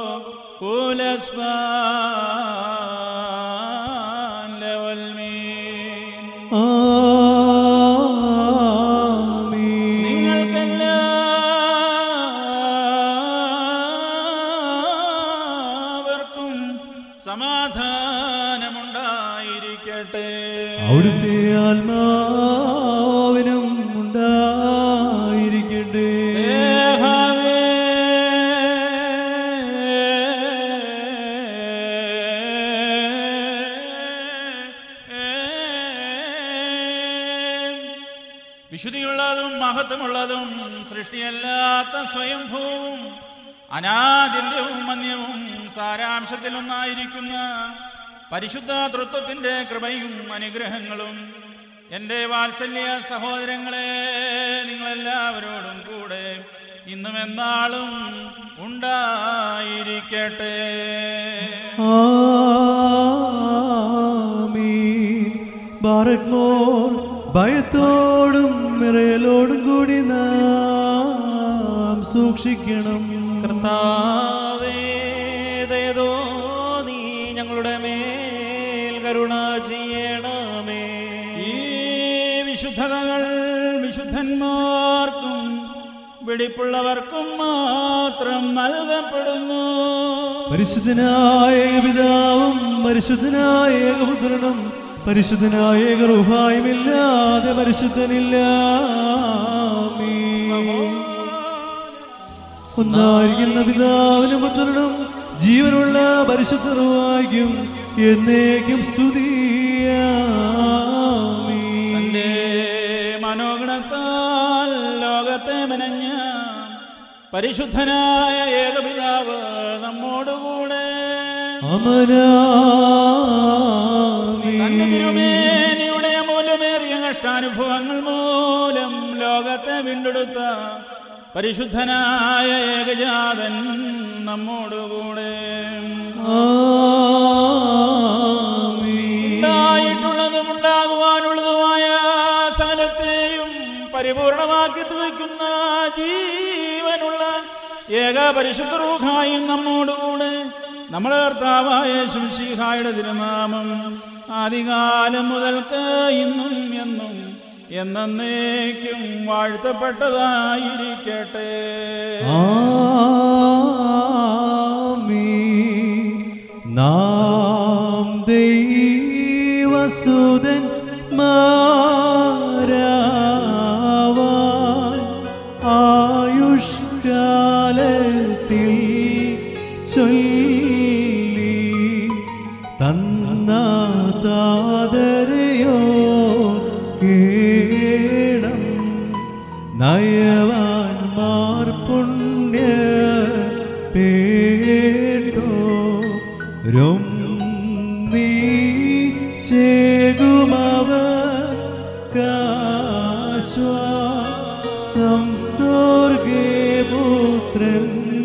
കുലസ്മാൻ ലവൽമീൻ ആമീൻ നിങ്ങൾക്കെല്ലാവർക്കും സമാധാനമുണ്ടായിരിക്കട്ടെ അവിടുത്തെ ആത്മാവിനും ഉണ്ടായിരിക്കട്ടെ ദേഹമേ വിശുദ്ധിയുള്ളതും മഹത്വമുള്ളതും സൃഷ്ടിയല്ലാത്ത സ്വയംഭൂവും അനാദ്യന്ത്യവും മന്യവും സാരാംശത്തിലൊന്നായിരിക്കുന്ന പരിശുദ്ധ തൃത്വത്തിന്റെ കൃപയും അനുഗ്രഹങ്ങളും എൻ്റെ വാത്സല്യ സഹോദരങ്ങളെ നിങ്ങളെല്ലാവരോടും കൂടെ ഇന്നും എന്നാളും ഉണ്ടായിരിക്കട്ടെ ആമീൻ ബാറക്മോർ ഭയത്തോടും മിറയലോടും കൂടി നാം സൂക്ഷിക്കണം കർത്താവേ ദയതോ നീ ഞങ്ങളുടെ മേൽ കരുണ ചെയ്യണമേ ഈ വിശുദ്ധതകൾ വിശുദ്ധന്മാർക്കും വെടിപ്പുള്ളവർക്കും മാത്രം നൽകപ്പെടുന്നു പരിശുദ്ധനായ പിതാവും പരിശുദ്ധനായ ഏകപുത്രനും പരിശുദ്ധനായ ഏകറുഹായുമില്ലാതെ പരിശുദ്ധനില്ല ആമീൻ. ഒന്നായിരിക്കുന്ന പിതാവിനും പുത്രനും ജീവനുള്ള പരിശുദ്ധ റുഹായിക്കും എന്നേക്കും സ്തുതിയാമീൻ തന്റെ മനോഗുണത്താൽ പരിശുദ്ധനായ ഏകപിതാവ് നമ്മോടുകൂടെ തന്റെ തിരുമേനിയുടെ മൂലമേറിയ കഷ്ടാനുഭവങ്ങൾ മൂലം ലോകത്തെ വീണ്ടെടുത്ത പരിശുദ്ധനായ ഏകജാതൻ നമ്മോടുകൂടെ ഉണ്ടായിട്ടുള്ളതും ഉണ്ടാകുവാനുള്ളതുമായ സകലത്തെയും പരിപൂർണമാക്കി തുവയ്ക്കുന്ന ജീവനുള്ള ഏക പരിശുദ്ധ റൂഹായും നമ്മോടുകൂടെ നമ്മളെ കർത്താവായ ശംശീഹായുടെ തിരുനാമം ആദികാലം മുതൽക്ക് ഇന്നും എന്നും എന്നേക്കും വാഴ്ത്തപ്പെട്ടതായിരിക്കട്ടെ നാം ദൈവസുതൻ മാരാവാൻ ആയുഷ്കാലത്തിൽ ചൊല്ലി തന്ന താതരയോ കേണം നയവാൻമാർ പുണ്യ പേട്ടോ രും നീ ചേകുമവർ കാശ്വാസം സ്വർഗേ പുത്രൻ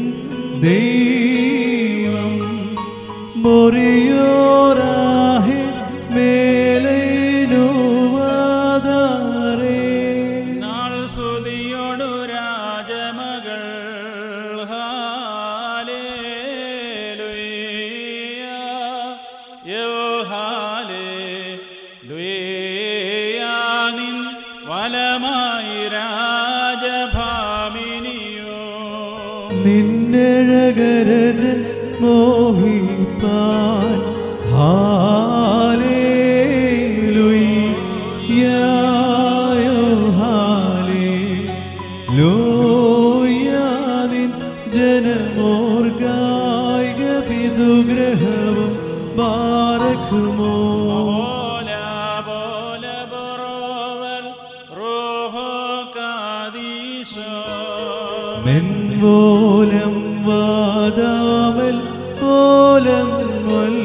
ദൈവം മൊറിയോറാഹെ മേലേനുവാദാരേ നാൾ സ്തുതിയോടു രാജമകൾ ഹാലേലുയ്യ യോ ഹാലേലുയ്യ നിൻ വലമായി രാജഭാമിനിയോ നിന്നഴകരജൻ മോഹിപ്പാൻ ഹാലേലുയ്യായോ ഹാലേലൂയാനിൻ ജനമോർഗായിക പിതുഗ്രഹവും ബാരക്കുമോ ബോല ബോല ബറോവൽ റോഹോ കാദീശോ മെൻവോലം വാദാമൽ ഓലം വൽ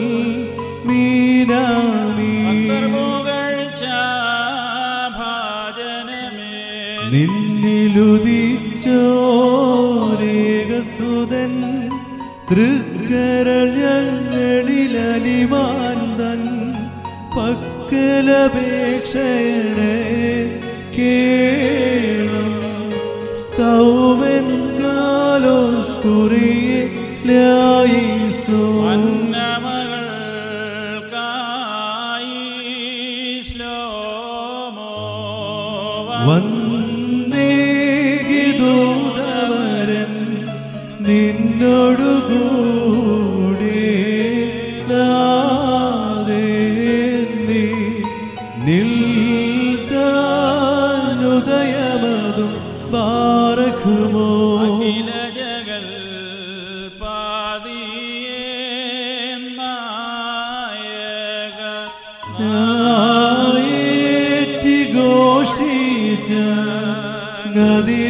മീനാമീ അന്തർമുകഴ്ച ഭാജനമേ നിന്നിലുദിച്ചോരേകസുതൻ തൃക്കരൾ ഞങ്ങളിലലിവാൻ തൻ പക്കലപേക്ഷയുടെ കേളം സ്തൗമൻ കാലോസ്കുറിയെ ലായിസോ അന്നമകൾക്കായി ശ്ലോമോ വന്നേകിദൂതവരൻ നിന്നോടുകൂടെ നാദേ നീ നിൽത്താനുദയമതും പാറക്കുമോ അഖില ജഗൽ പാതിയേ നായക ആയേറ്റി ഘോഷിച്ച നദി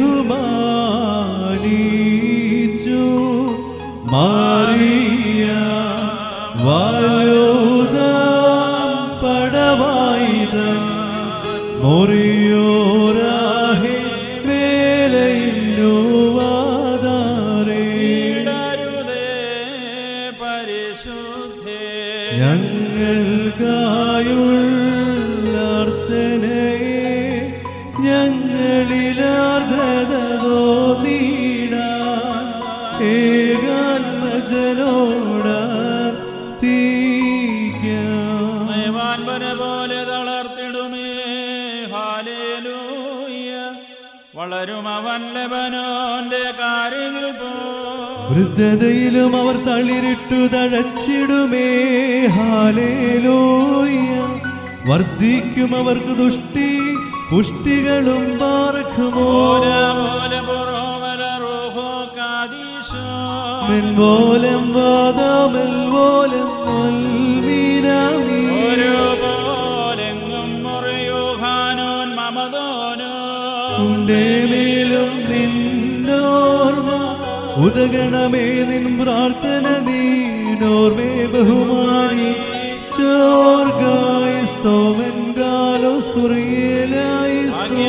ബഹുമാനിച്ചു മാറിയ വാലോദാം പടവായുധൻ മൊറിയോരാഹെ മേലയില്ലുവാതാരേ ഇടരുതേ പരിശുദ്ധേ ഞങ്ങൾക്കായുള്ളർത്തനയെ ഞങ്ങളിലാർദ്രതോ നീടാൻ ഏകാത്മജനോടാർ തീക്കാം നയവാൻപന പോലെ തളർത്തിടുമേ ഹാലേലൂയ വളരും അവൻ ലബനോന്റെ കാര്യങ്ങൾ പോ വൃദ്ധതയിലും അവർ തളിരിട്ടു തഴച്ചിടുമേ ഹാലേലൂയ വർദ്ധിക്കും അവർക്ക് ദുഷ്ടി പുഷ്ടികളും പാർക്കുമോ ഓല പോലെ പുറോമല റൂഹോ കാദീശോ മെൻവോലം വാദാമെൽവോലം വൽമീനാമീ ഒരു പോലെങ്ങും മുറിയൂഹാനോൻ മമതോനോ ഉണ്ടേ മേലും നിന്നോർ ഉദഗണമേ നിൻ പ്രാർത്ഥന നീനോർമേ ബഹുമാനി ചോർഗായിസ്തോമൻ ഗാലോസ് കുറിയേലായിസോ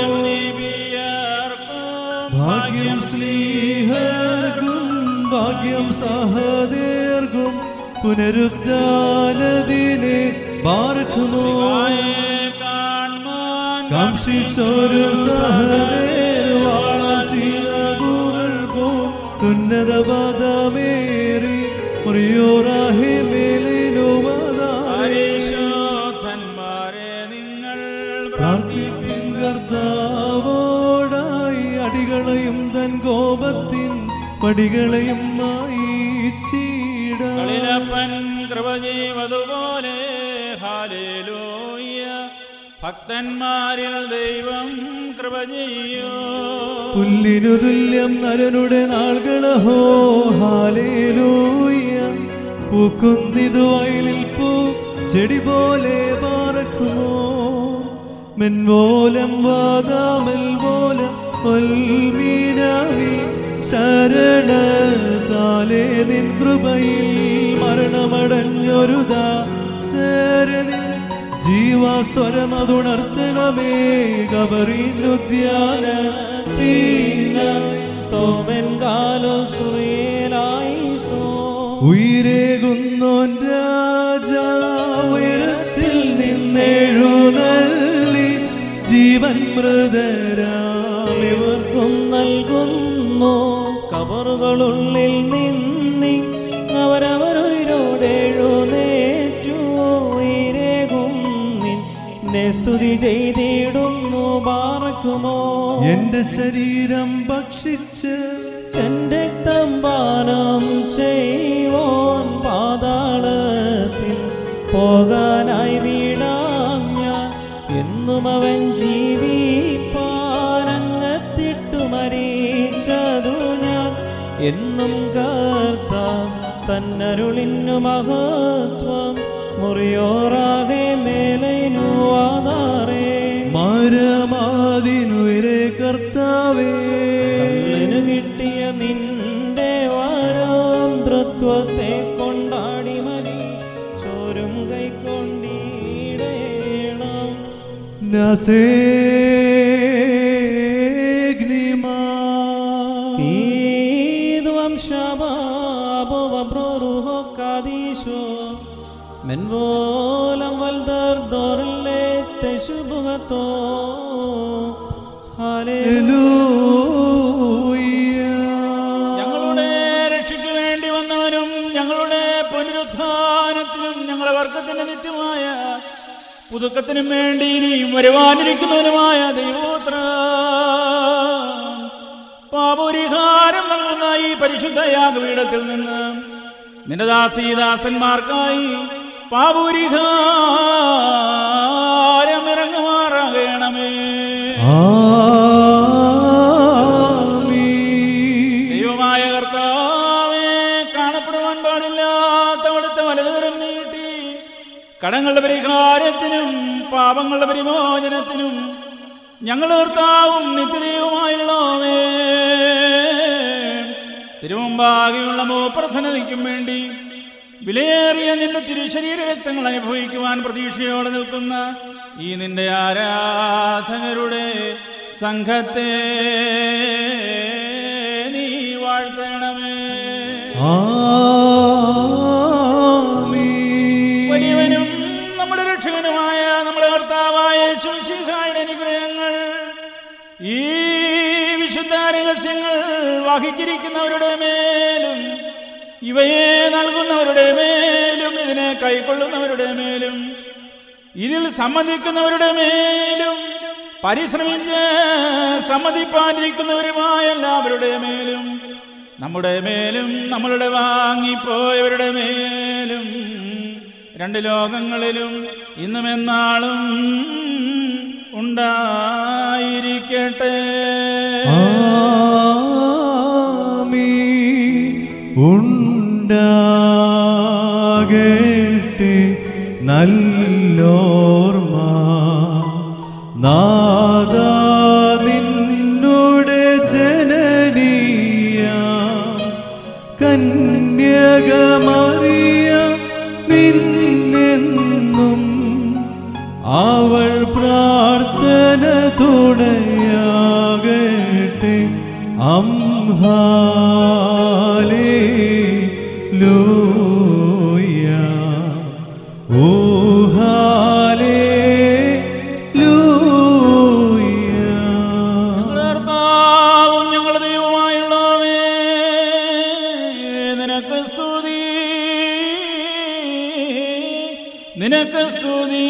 ഭാഗ്യം സ്ലീഹർഗും ഭാഗ്യം സഹദേർഗും പുനരുദ്ധാനദിനെ ബാർക്കുമോ കാംക്ഷിച്ചൊരു സഹദേർവാളാൽ ചിറകുകൾ പോ ഉന്നത പദമേറി മുറിയോറാഹി മേലിനുമതാരേ പരിശോധന്മാരെ നിങ്ങൾ പ്രാർത്ഥിപ്പിൻ കർത്താവോടായി അടികളെയും തൻ കോപത്തിൻ പടികളെയും മായിച്ചീടാ കളിലപ്പൻ കൃപ ചെയ്വതുപോലെ ഹാലേലൂയ ഭക്തന്മാരിൽ ദൈവം കൃപ ചെയ്യൂ പുല്ലിനു തുല്യം നരനുടെ നാളുകളഹോ ഹാലേലൂയ പൂക്കുന്നിതു വയലിൽ പൂ ചെടി പോലെ പാറക്കുമോ മെൻവോലം വാദാമൽ പോലം ഒൽമീനാമി ശരണതാലേ നിൻ കൃപയിൽ മരണമടഞ്ഞൊരു ദാസരനിൽ ജീവാസ്വരമതുണർത്തണമേ കബറിനുദ്യാന സ്തോമൻ ഗാലോസ് കുറിയേലായിസോ ഉയരേകുന്നോൻ രാജാ ഉയരത്തിൽ നിന്നെഴുന്നള്ളി ജീവൻ മൃതരാമിവർ ഇവർക്കും നൽകുന്നു കബറുകളുള്ളിൽ നിന്നി അവരവരുയിരോടെഴുന്നേറ്റു ഉയരേകും നിന്നെ സ്തുതി ചെയ്തിടുന്നു പാറക്കുമോ എന്റെ ശരീരം ഭക്ഷിച്ച് ചെണ്ടക്തം പാനം ചെയ്വോൻ പാതാളത്തിൽ പോകാനായി വീടാം ഞാൻ എന്നും അവൻ ജീവിപ്പാനങ്ങത്തിട്ടു മരിച്ചതു ഞാൻ എന്നും കർത്ത തന്നരുളിന്നു മഹത്വം മുറിയോറാകെ മേലൈനു ആധാറേ മരമാതിനുയരെ കർത്താവേ കള്ളിനു കിട്ടിയ നിന്റെ വരം തൃത്വത്തെ കൊണ്ടാടി മതി ചോരും കൈക്കൊണ്ടിടേണം നസേഗ്നിമാ കീതുവം ശബാബുവബ്രോറുഹോ കാദീശോ മെൻവോലം വൽദർ ദോറിലെ തെശുബുഹത്തോ ഹാലേ ഞങ്ങളുടെ രക്ഷയ്ക്ക് വേണ്ടി വന്നവനും ഞങ്ങളുടെ പുനരുത്ഥാനത്തിനും ഞങ്ങളുടെ വർഗത്തിന്റെ നിത്യമായ പുതുക്കത്തിനും വേണ്ടി ഇനിയും വരുവാനിരിക്കുന്നവനുമായ ദൈവോത്ര പാപരിഹാരം നൽകുന്ന ഈ പരിശുദ്ധ യാഗപീഠത്തിൽ നിന്ന് നിന്റെ ദാസീദാസന്മാർക്കായി പാപരിഹാരം ഇറങ്ങുമാറാകണമേ ദൈവമായ കർത്താവേ കാണപ്പെടുവാൻ പാടില്ലാത്ത അവിടുത്തെ വലതുകരം നീട്ടി കടങ്ങളുടെ പരിഹാരത്തിനും പാപങ്ങളുടെ പരിമോചനത്തിനും ഞങ്ങൾ കർത്താവും നിത്യദൈവമായുള്ളവേ തിരുമുമ്പാകെയുള്ള മൂപ്രസന്നതയ്ക്കും വേണ്ടി വിലയേറിയ നിന്റെ തിരുശരീര രക്തങ്ങൾ അനുഭവിക്കുവാൻ പ്രതീക്ഷയോടെ നിൽക്കുന്ന ഈ നിന്റെ ആരാധകരുടെ സംഘത്തെ നീ വാഴ്ത്തണമേ വലിയവനും നമ്മുടെ രക്ഷകനുമായ നമ്മുടെ കർത്താവായ ശുശിഷായുടെ അനുഗ്രഹങ്ങൾ ഈ വിശുദ്ധ രഹസ്യങ്ങൾ വഹിച്ചിരിക്കുന്നവരുടെ മേലും ഇവയെ നൽകുന്നവരുടെ മേലും ഇതിനെ കൈക്കൊള്ളുന്നവരുടെ മേലും ഇതിൽ സമ്മതിക്കുന്നവരുടെ മേലും പരിശ്രമിച്ച് സമ്മതിപ്പാനിരിക്കുന്നവരുമായ എല്ലാവരുടെ മേലും നമ്മുടെ മേലും നമ്മളുടെ വാങ്ങിപ്പോയവരുടെ മേലും രണ്ട് ലോകങ്ങളിലും ഇന്നും എന്നാളും ഉണ്ടായിരിക്കട്ടെ ഉണ്ടാകട്ടെ നല്ലോർമ്മ നാദാ നിന്നുടെ ജനനീയ കന്യകമറിയ പിന്നെന്നും അവൾ പ്രാർത്ഥന തുടയാകട്ടെ അംഹാലേ ലൂയ ഊഹാലേ ലൂയ കർത്താവും ഞങ്ങളുടെ ദൈവമായുള്ളവേ നിനക്ക് സ്തുതി നിനക്ക് സ്തുതി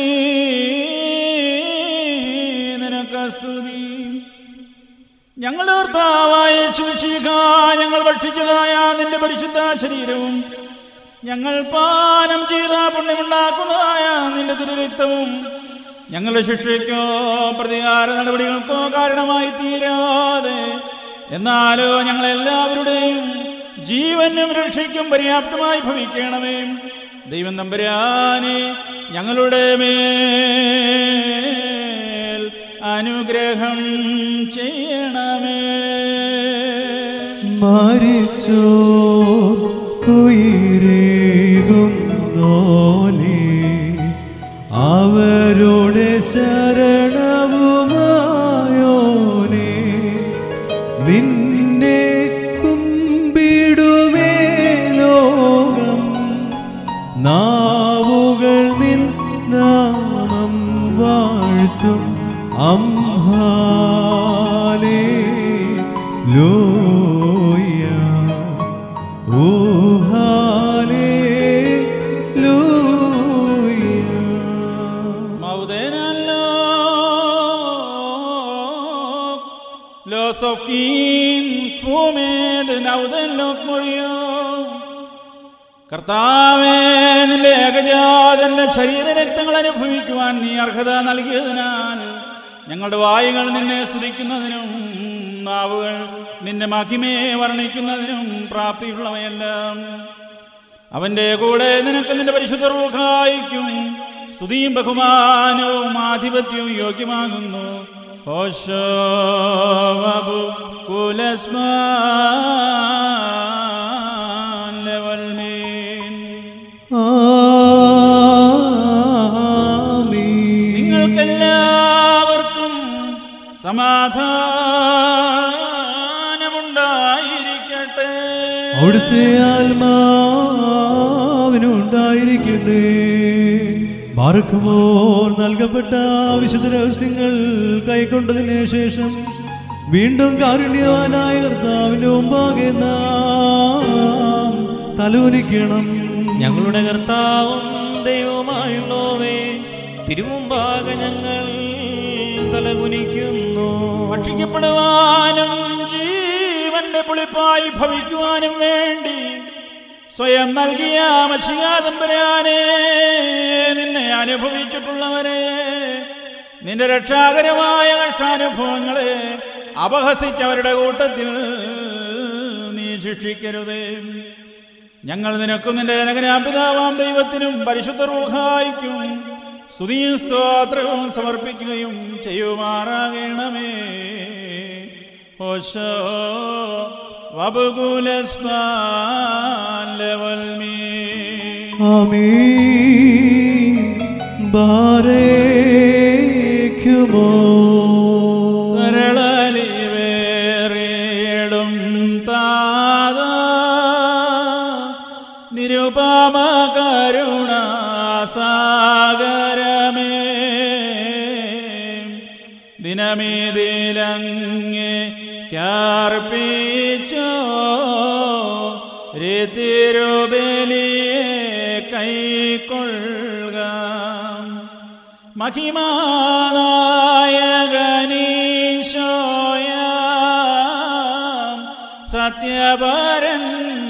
നിനക്ക് സ്തുതി ഞങ്ങളുടെ കർത്താവായ ശുശിക ഞങ്ങൾ ഭക്ഷിച്ചതായ നിന്റെ പരിശുദ്ധ ശരീരവും ഞങ്ങൾ പാനം ചെയ്ത പുണ്യമുണ്ടാക്കുന്നതായ നിന്റെ തിരുരക്തവും ഞങ്ങളുടെ ശിക്ഷയ്ക്കോ പ്രതികാര നടപടികൾക്കോ കാരണമായി തീരാതെ എന്നാലോ ഞങ്ങളെല്ലാവരുടെയും ജീവനും രക്ഷയ്ക്കും പര്യാപ്തമായി ഭവിക്കണമേ ദൈവം തമ്പുരാനെ ഞങ്ങളുടെ മേൽ അനുഗ്രഹം ചെയ്യണമേ മരിച്ചോ കുയിരേകും നോനെ അവരുടെ ശരണവുമായോനെ നിന്നെ കുമ്പിടുമേ ലോകം നാവുകൾ നിൻ നാമം വാഴ്ത്തും അംഹാലേ ലൂയ ഊഹാലേ ലൂയ Maudenalo, los of kin fumed naudenlok muriയോ കർത്താവേ നിന്റെ ഏകജാതന്റെ ശരീരരക്തങ്ങൾ അനുഭവിക്കുവാൻ നീ അർഹത നൽകിയതിനാൽ ഞങ്ങളുടെ വായുകൾ നിന്നെ സ്തുതിക്കുന്നതിനും നാവുകൾ നിന്റെ മഹിമയെ വർണ്ണിക്കുന്നതിനും പ്രാപ്തിയുള്ളവയെല്ലാം അവന്റെ കൂടെ നിനക്ക് നിന്റെ പരിശുദ്ധ റൂഹായിക്കും സ്തുതിയും ബഹുമാനവും ആധിപത്യവും യോഗ്യമാകുന്നു ഓശോവബു കുലസ്മാൻ ലെവൽമീൻ. ആമീൻ നിങ്ങൾക്കെല്ലാവർക്കും സമാധാനമുണ്ടായിരിക്കട്ടെ അവിടുത്തെ ആത്മാവിനുണ്ടായിരിക്കട്ടെ ബാർക്കുമോർ നൽകപ്പെട്ട വിശുദ്ധ രഹസ്യങ്ങൾ കൈക്കൊണ്ടതിന് ശേഷം വീണ്ടും കാരുണ്യവാനായ കർത്താവിന്റെ മുമ്പാകെ നാം തലൂനിക്കണം ഞങ്ങളുടെ കർത്താവും ദൈവവുമായുള്ളവേ തിരുമുമ്പാകെ ഞങ്ങൾ തലകുനിക്കുന്നു ഭക്ഷിക്കപ്പെടുവാനും ജീവന്റെ പുളിപ്പായി ഭവിക്കുവാനും വേണ്ടി സ്വയം നൽകിയ മഷികാതമ്പരാനെ നിന്നെ അനുഭവിച്ചിട്ടുള്ളവരെ നിന്റെ രക്ഷാകരമായ കഷ്ടാനുഭവങ്ങളെ അപഹസിച്ചവരുടെ കൂട്ടത്തിൽ നീ ശിക്ഷിക്കരുതേ ഞങ്ങൾ നിനക്കും നിന്റെ ജനകനാപിതാവാം ദൈവത്തിനും പരിശുദ്ധ റൂഹായിക്കും സ്തുതിയും സ്തോത്രവും സമർപ്പിക്കുകയും ചെയ്യുമാറാകണമേ ഓശോ വബുകുലസ്മാൻ ലെവൽമീ ആമീൻ ബാരേക്കുമോ കരളലി വേറിടും താത നിരുപമ കരുണ സാഗരമേ ദിനമിതിലങ്ങെ ക്യാർപ്പിച്ചോ രതിരുബലിയെ കൈക്കൊള്ളുക മഹിമാനായകനീശോയ സത്യപരൻ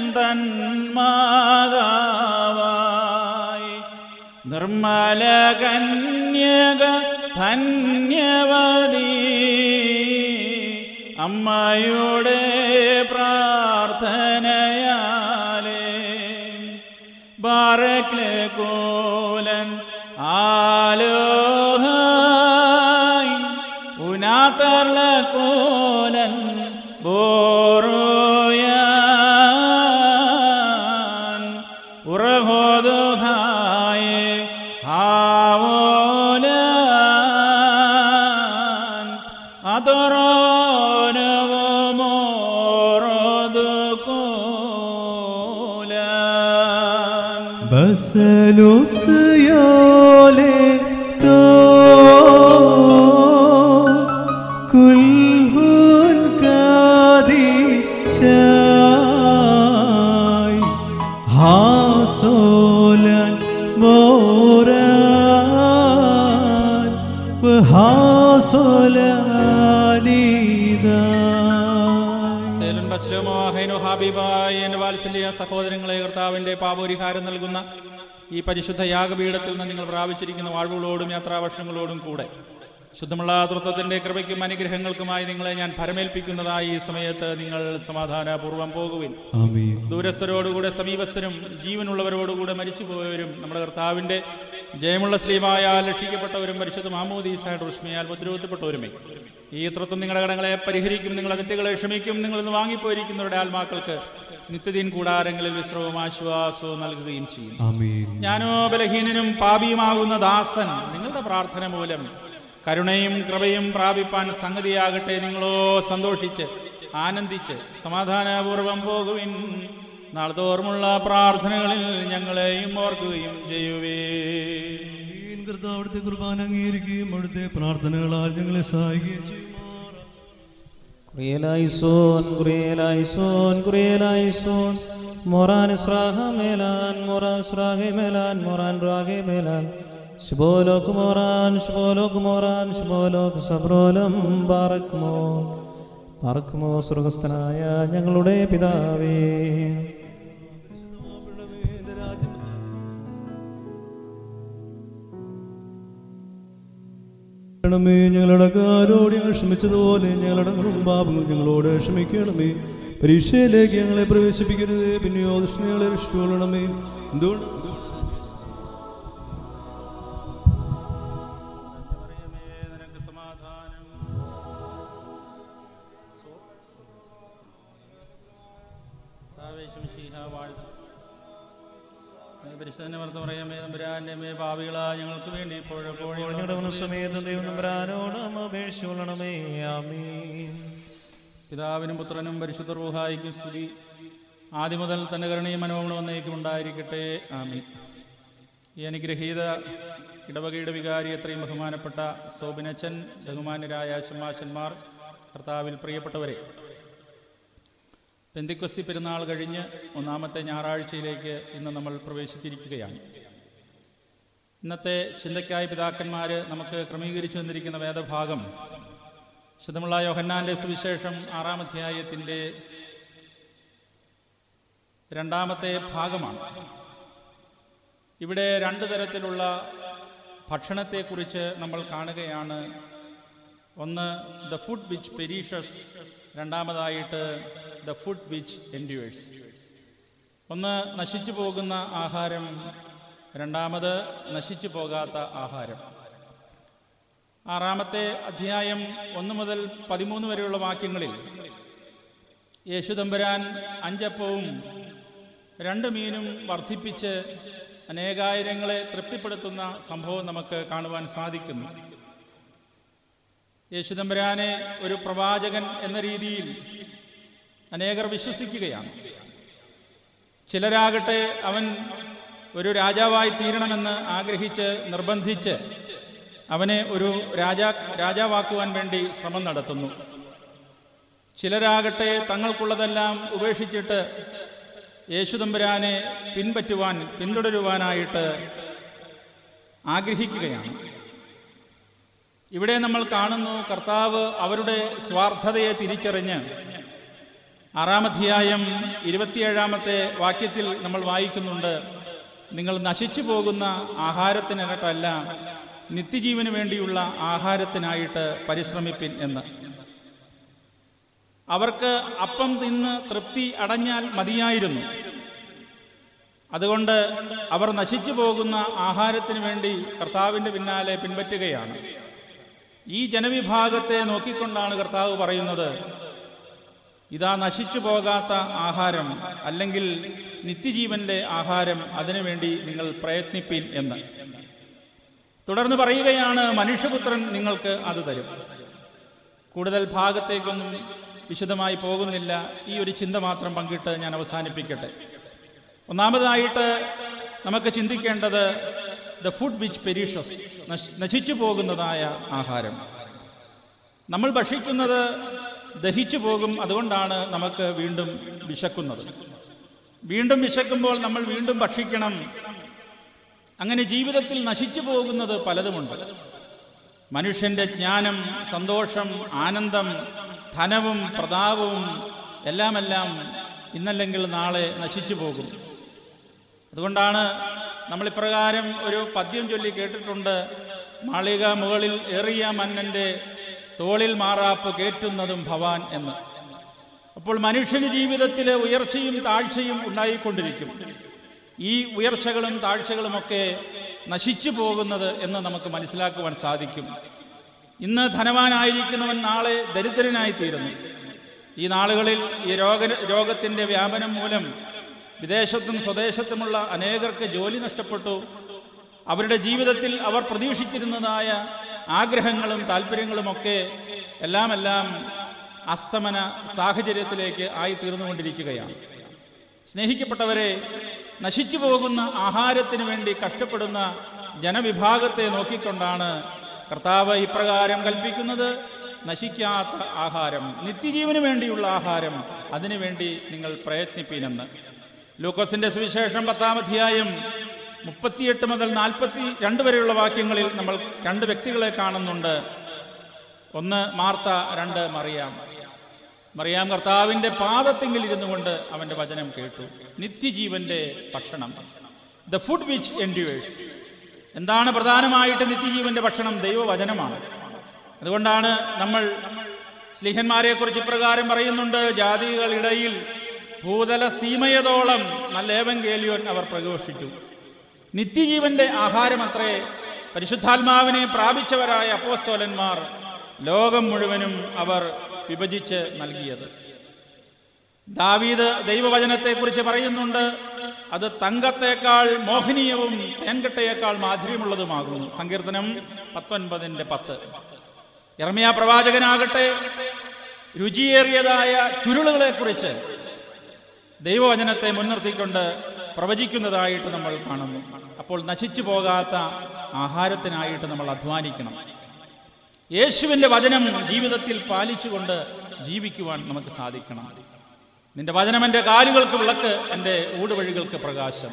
തന്മാതാവായി നിർമ്മല കന്യക ധന്യവതി അമ്മയുടെ പ്രാർത്ഥനയാലേ ബാറക്ലെ കോലൻ ആലോഹായ് ഉനാത്തർല കോലൻ ബോറോയായ് ബസലുസ് യോലെ തോ കുൽഹുൻ കാദി ശായ് ഹാസോലൻ മോരാൻ വഹാസോലാനിദായ് സേലൻ ബസ്ലോമോ ഹൈനോ ഹാബിബായ് എന്റെ വാത്സല്യ സഹോദരങ്ങളെ കർത്താവിന്റെ പാപോരിഹാരം നൽകുന്ന ഈ പരിശുദ്ധ യാഗപീഠത്തിൽ നിന്ന് നിങ്ങൾ പ്രാപിച്ചിരിക്കുന്ന വാഴ്വുകളോടും യാത്രാവർഷങ്ങളോടും കൂടെ ശുദ്ധമുള്ള തൃത്വത്തിന്റെ കൃപയ്ക്കും അനുഗ്രഹങ്ങൾക്കുമായി നിങ്ങളെ ഞാൻ ഭരമേൽപ്പിക്കുന്നതായി ഈ സമയത്ത് നിങ്ങൾ സമാധാനപൂർവ്വം പോകുവിൻ ആമീൻ ദൂരസ്ഥരോടുകൂടെ സമീപസ്ഥരും ജീവനുള്ളവരോടുകൂടെ മരിച്ചുപോയവരും നമ്മുടെ കർത്താവിന്റെ ജയമുള്ള സ്ലീവായാൽ രക്ഷിക്കപ്പെട്ടവരും പരിശുദ്ധ മാമോദീസായിട്ട് റുഷ്മിയാൽ മുദ്രവത്തപ്പെട്ടവരുമേ ഈ തൃത്വം നിങ്ങളുടെ കടങ്ങളെ പരിഹരിക്കും നിങ്ങളുടെ തെറ്റുകളെ ക്ഷമിക്കും നിങ്ങൾ ഇന്ന് വാങ്ങിപ്പോയിരിക്കുന്നവരുടെ ആത്മാക്കൾക്ക് നിത്യദീൻ കൂടാരങ്ങളിൽ വിശ്രമവും ആശ്വാസവും നൽകുകയും ചെയ്യും ആമീൻ ഞാനോ ബലഹീനനും പാപിയുമാകുന്ന ദാസൻ നിങ്ങളുടെ പ്രാർത്ഥന മൂലം കരുണയും കൃപയും പ്രാപിപ്പാൻ സംഗതിയാകട്ടെ നിങ്ങളോ സന്തോഷിച്ച് ആനന്ദിച്ച് സമാധാനപൂർവം പോകുവിൻ നാളത്തോർമുള്ള പ്രാർത്ഥനകളിൽ ഞങ്ങളെയും ഓർക്കുകയും ചെയ്യുവേ ആമീൻ. കർത്താവ് അവിടുത്തെ കുർബാന അംഗീകരിക്കുകയും അവിടുത്തെ പ്രാർത്ഥനകളാൽ ഞങ്ങളെ സഹായിക്കുകയും ചെയ്യും Kurielaison, Kurielaison, Kurielaison, Moran Israha Melan, Moran Israhe Melan, Moran Rage Melan, Shbolok Moran, Shbolok Moran, Shbolok Sabrolam, Barakmo, Barakmo, സ്വർഗസ്ഥനായ ഞങ്ങളുടെ പിതാവേ ണമേ ഞങ്ങളുടെ കാരോട് ഞങ്ങൾ ക്ഷമിച്ചതുപോലെ ഞങ്ങളുടെ പാപങ്ങൾ ഞങ്ങളോട് ക്ഷമിക്കണമേ പരീക്ഷയിലേക്ക് ഞങ്ങളെ പ്രവേശിപ്പിക്കരുത് പിന്നെയോ ദുഷ്ട ഞങ്ങളെ രക്ഷിക്കൊള്ളണമേ എന്തുകൊണ്ട് നിനക്ക് സമാധാനം പരിശുദ്ധനെ വർത്ത പറയാമേ തമ്പുരാന്റെ മേ ഭാവികളാ ഞങ്ങൾക്ക് വേണ്ടി ഇപ്പോഴെപ്പോഴും ഞങ്ങളുടെ മനസ്സമേതം ദൈവം നമ്പരാനോടും അപേക്ഷിച്ചുകൊള്ളണമേ ആമീൻ പിതാവിനും പുത്രനും പരിശുദ്ധ റൂഹായിക്കും സ്തുതി ആദ്യം മുതൽ തന്റെ കരുണയും മനോഗുണം എന്നേക്കും ഉണ്ടായിരിക്കട്ടെ ആമി ഈ അനുഗ്രഹീത ഇടവകയുടെ വികാരി എത്രയും ബഹുമാനപ്പെട്ട സോബിനച്ചൻ ബഹുമാന്യരായ ശമാശന്മാർ കർത്താവിൽ പ്രിയപ്പെട്ടവരെ പെന്തിക്വസ്തി പെരുന്നാൾ കഴിഞ്ഞ് ഒന്നാമത്തെ ഞായറാഴ്ചയിലേക്ക് ഇന്ന് നമ്മൾ പ്രവേശിച്ചിരിക്കുകയാണ് ഇന്നത്തെ ചിന്തയ്ക്കായി പിതാക്കന്മാർ നമുക്ക് ക്രമീകരിച്ചു തന്നിരിക്കുന്ന വേദഭാഗം ശുദ്ധമുള്ള യോഹന്നാന്റെ സുവിശേഷം ആറാം അധ്യായത്തിൻ്റെ രണ്ടാമത്തെ ഭാഗമാണ് ഇവിടെ രണ്ട് തരത്തിലുള്ള ഭക്ഷണത്തെക്കുറിച്ച് നമ്മൾ കാണുകയാണ് ഒന്ന് ദ ഫുഡ് വിച്ച് പെരീഷസ് രണ്ടാമതായിട്ട് ദ ഫുഡ് വിച്ച് എൻഡ്യൂവേഴ്സ് ഒന്ന് നശിച്ചു പോകുന്ന ആഹാരം രണ്ടാമത് നശിച്ചു പോകാത്ത ആഹാരം ആറാമത്തെ അധ്യായം ഒന്ന് മുതൽ പതിമൂന്ന് വരെയുള്ള വാക്യങ്ങളിൽ യേശുദമ്പരാൻ അഞ്ചപ്പവും രണ്ട് മീനും വർദ്ധിപ്പിച്ച് അനേകായിരങ്ങളെ തൃപ്തിപ്പെടുത്തുന്ന സംഭവം നമുക്ക് കാണുവാൻ സാധിക്കുന്നു യേശുദമ്പരാനെ ഒരു പ്രവാചകൻ എന്ന രീതിയിൽ അനേകർ വിശ്വസിക്കുകയാണ് ചിലരാകട്ടെ അവൻ ഒരു രാജാവായി തീരണമെന്ന് ആഗ്രഹിച്ച് നിർബന്ധിച്ച് അവനെ ഒരു രാജാ രാജാവാക്കുവാൻ വേണ്ടി ശ്രമം നടത്തുന്നു ചിലരാകട്ടെ തങ്ങൾക്കുള്ളതെല്ലാം ഉപേക്ഷിച്ചിട്ട് യേശുദമ്പുരാനെ പിൻപറ്റുവാൻ പിന്തുടരുവാനായിട്ട് ആഗ്രഹിക്കുകയാണ് ഇവിടെ നമ്മൾ കാണുന്നു കർത്താവ് അവരുടെ സ്വാർത്ഥതയെ തിരിച്ചറിഞ്ഞ് ആറാമധ്യായം ഇരുപത്തിയേഴാമത്തെ വാക്യത്തിൽ നമ്മൾ വായിക്കുന്നുണ്ട് നിങ്ങൾ നശിച്ചു പോകുന്ന ആഹാരത്തിനകത്തല്ല നിത്യജീവന് വേണ്ടിയുള്ള ആഹാരത്തിനായിട്ട് പരിശ്രമിപ്പിൻ എന്ന് അവർക്ക് അപ്പം തിന്ന് തൃപ്തി അടഞ്ഞാൽ മതിയായിരുന്നു അതുകൊണ്ട് അവർ നശിച്ചു പോകുന്ന ആഹാരത്തിന് വേണ്ടി കർത്താവിൻ്റെ പിന്നാലെ പിൻപറ്റുകയാണ് ഈ ജനവിഭാഗത്തെ നോക്കിക്കൊണ്ടാണ് കർത്താവ് പറയുന്നത് ഇതാ നശിച്ചു പോകാത്ത ആഹാരം അല്ലെങ്കിൽ നിത്യജീവന്റെ ആഹാരം അതിനുവേണ്ടി നിങ്ങൾ പ്രയത്നിപ്പിൻ എന്ന് തുടർന്ന് പറയുകയാണ് മനുഷ്യപുത്രൻ നിങ്ങൾക്ക് അത് തരും കൂടുതൽ ഭാഗത്തേക്കൊന്നും വിശദമായി പോകുന്നില്ല ഈ ഒരു ചിന്ത മാത്രം പങ്കിട്ട് ഞാൻ അവസാനിപ്പിക്കട്ടെ ഒന്നാമതായിട്ട് നമുക്ക് ചിന്തിക്കേണ്ടത് ദ ഫുഡ് വിച്ച് പെരീഷസ് നശിച്ചു പോകുന്നതായ ആഹാരം നമ്മൾ ഭക്ഷിക്കുന്നത് ദഹിച്ചു പോകും അതുകൊണ്ടാണ് നമുക്ക് വീണ്ടും വിശക്കുന്നത് വീണ്ടും വിശക്കുമ്പോൾ നമ്മൾ വീണ്ടും ഭക്ഷിക്കണം അങ്ങനെ ജീവിതത്തിൽ നശിച്ചു പോകുന്നത് പലതുമുണ്ട് മനുഷ്യന്റെ ജ്ഞാനം സന്തോഷം ആനന്ദം ധനവും പ്രതാപവും എല്ലാമെല്ലാം ഇന്നല്ലെങ്കിൽ നാളെ നശിച്ചു പോകും അതുകൊണ്ടാണ് നമ്മൾ ഇപ്രകാരം ഒരു പദ്യം ചൊല്ലി കേട്ടിട്ടുണ്ട് മാളിക മുകളിൽ ഏറിയ മന്നന്റെ തോളിൽ മാറാപ്പ് കേറ്റുന്നതും ഭവാൻ എന്ന് അപ്പോൾ മനുഷ്യന് ജീവിതത്തിൽ ഉയർച്ചയും താഴ്ചയും ഉണ്ടായിക്കൊണ്ടിരിക്കും ഈ ഉയർച്ചകളും താഴ്ചകളുമൊക്കെ നശിച്ചു പോകുന്നത് എന്ന് നമുക്ക് മനസ്സിലാക്കുവാൻ സാധിക്കും ഇന്ന് ധനവാനായിരിക്കുന്നവൻ നാളെ ദരിദ്രനായി തീരുന്നു ഈ നാളുകളിൽ ഈ രോഗ രോഗത്തിൻ്റെ വ്യാപനം മൂലം വിദേശത്തും സ്വദേശത്തുമുള്ള അനേകർക്ക് ജോലി നഷ്ടപ്പെട്ടു അവരുടെ ജീവിതത്തിൽ അവർ പ്രതീക്ഷിച്ചിരുന്നതായ ആഗ്രഹങ്ങളും താല്പര്യങ്ങളുമൊക്കെ എല്ലാം എല്ലാം അസ്തമന സാഹചര്യത്തിലേക്ക് ആയി തീർന്നുകൊണ്ടിരിക്കുകയാണ് സ്നേഹിക്കപ്പെട്ടവരെ നശിച്ചു പോകുന്ന ആഹാരത്തിന് വേണ്ടി കഷ്ടപ്പെടുന്ന ജനവിഭാഗത്തെ നോക്കിക്കൊണ്ടാണ് കർത്താവ് ഇപ്രകാരം കൽപ്പിക്കുന്നത് നശിക്കാത്ത ആഹാരം നിത്യജീവന് വേണ്ടിയുള്ള ആഹാരം അതിനുവേണ്ടി നിങ്ങൾ പ്രയത്നിപ്പീനെന്ന് ലൂക്കോസിന്റെ സുവിശേഷം പത്താം അധ്യായം മുപ്പത്തിയെട്ട് മുതൽ നാൽപ്പത്തി രണ്ട് വരെയുള്ള വാക്യങ്ങളിൽ നമ്മൾ രണ്ട് വ്യക്തികളെ കാണുന്നുണ്ട് ഒന്ന് മാർത്ത രണ്ട് മറിയാം മറിയാം കർത്താവിന്റെ പാദത്തെങ്കിൽ ഇരുന്നു കൊണ്ട് അവന്റെ വചനം കേട്ടു നിത്യജീവന്റെ ഭക്ഷണം ദ ഫുഡ് വിച്ച് എൻഡ്യൂവേഴ്സ് എന്താണ് പ്രധാനമായിട്ട് നിത്യജീവന്റെ ഭക്ഷണം ദൈവവചനമാണ് അതുകൊണ്ടാണ് നമ്മൾ സ്ലിഹന്മാരെ കുറിച്ച് ഇപ്രകാരം പറയുന്നുണ്ട് ജാതികളിടയിൽ ഭൂതല സീമയതോളം നല്ല ഏവങ്കേലിയോൻ അവർ പ്രഘോഷിച്ചു നിത്യജീവന്റെ ആഹാരമത്രേ പരിശുദ്ധാത്മാവിനെ പ്രാപിച്ചവരായ അപ്പോസ്തോലന്മാർ ലോകം മുഴുവനും അവർ വിഭജിച്ച് നൽകിയത് ദാവീദ് ദൈവവചനത്തെക്കുറിച്ച് പറയുന്നുണ്ട് അത് തങ്കത്തേക്കാൾ മോഹനീയവും തേൻകട്ടയേക്കാൾ മാധുര്യമുള്ളതുമാകുന്നു സങ്കീർത്തനം പത്തൊൻപതിന്റെ പത്ത് ഇറമിയ പ്രവാചകനാകട്ടെ രുചിയേറിയതായ ചുരുളുകളെക്കുറിച്ച് ദൈവവചനത്തെ മുൻനിർത്തിക്കൊണ്ട് പ്രവചിക്കുന്നതായിട്ട് നമ്മൾ കാണുന്നു അപ്പോൾ നശിച്ചു പോകാത്ത ആഹാരത്തിനായിട്ട് നമ്മൾ അധ്വാനിക്കണം യേശുവിൻ്റെ വചനം ജീവിതത്തിൽ പാലിച്ചുകൊണ്ട് ജീവിക്കുവാൻ നമുക്ക് സാധിക്കണം നിന്റെ വചനം എൻ്റെ കാലുകൾക്ക് വിളക്ക് എൻ്റെ ഊടുവഴികൾക്ക് പ്രകാശം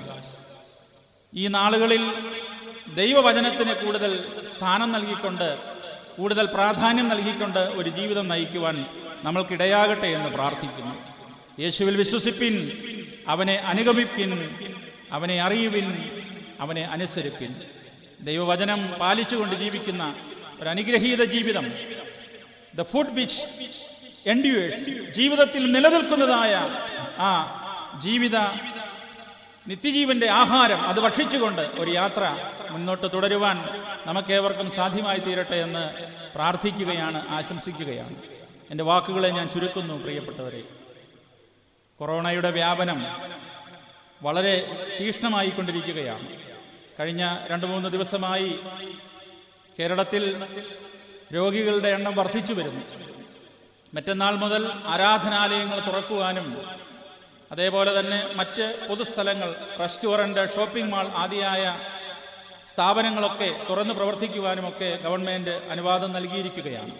ഈ നാളുകളിൽ ദൈവവചനത്തിന് കൂടുതൽ സ്ഥാനം നൽകിക്കൊണ്ട് കൂടുതൽ പ്രാധാന്യം നൽകിക്കൊണ്ട് ഒരു ജീവിതം നയിക്കുവാൻ നമ്മൾക്കിടയാകട്ടെ എന്ന് പ്രാർത്ഥിക്കുന്നു യേശുവിൽ വിശ്വസിപ്പിൻ അവനെ അനുഗമിപ്പിൻ അവനെ അറിയുവിൻ അവനെ അനുസരിപ്പിൻ ദൈവവചനം പാലിച്ചുകൊണ്ട് ജീവിക്കുന്ന ഒരു അനുഗ്രഹീത ജീവിതം ദ ഫുഡ് വിച്ച് എൻഡ്യൂവേഴ്സ് ജീവിതത്തിൽ നിലനിൽക്കുന്നതായ ആ ജീവിത നിത്യജീവന്റെ ആഹാരം അത് ഭക്ഷിച്ചുകൊണ്ട് ഒരു യാത്ര മുന്നോട്ട് തുടരുവാൻ നമുക്കേവർക്കും സാധ്യമായി തീരട്ടെ എന്ന് പ്രാർത്ഥിക്കുകയാണ് ആശംസിക്കുകയാണ് എൻ്റെ വാക്കുകളെ ഞാൻ ചുരുക്കുന്നു പ്രിയപ്പെട്ടവരെ കൊറോണയുടെ വ്യാപനം വളരെ തീക്ഷ്ണമായിക്കൊണ്ടിരിക്കുകയാണ് കഴിഞ്ഞ രണ്ട് മൂന്ന് ദിവസമായി കേരളത്തിൽ രോഗികളുടെ എണ്ണം വർദ്ധിച്ചു വരുന്നു മറ്റന്നാൾ മുതൽ ആരാധനാലയങ്ങൾ തുറക്കുവാനും അതേപോലെ തന്നെ മറ്റ് പൊതുസ്ഥലങ്ങൾ റെസ്റ്റോറൻറ്റ് ഷോപ്പിംഗ് മാൾ ആദിയായ സ്ഥാപനങ്ങളൊക്കെ തുറന്ന് പ്രവർത്തിക്കുവാനുമൊക്കെ ഗവൺമെൻറ് അനുവാദം നൽകിയിരിക്കുകയാണ്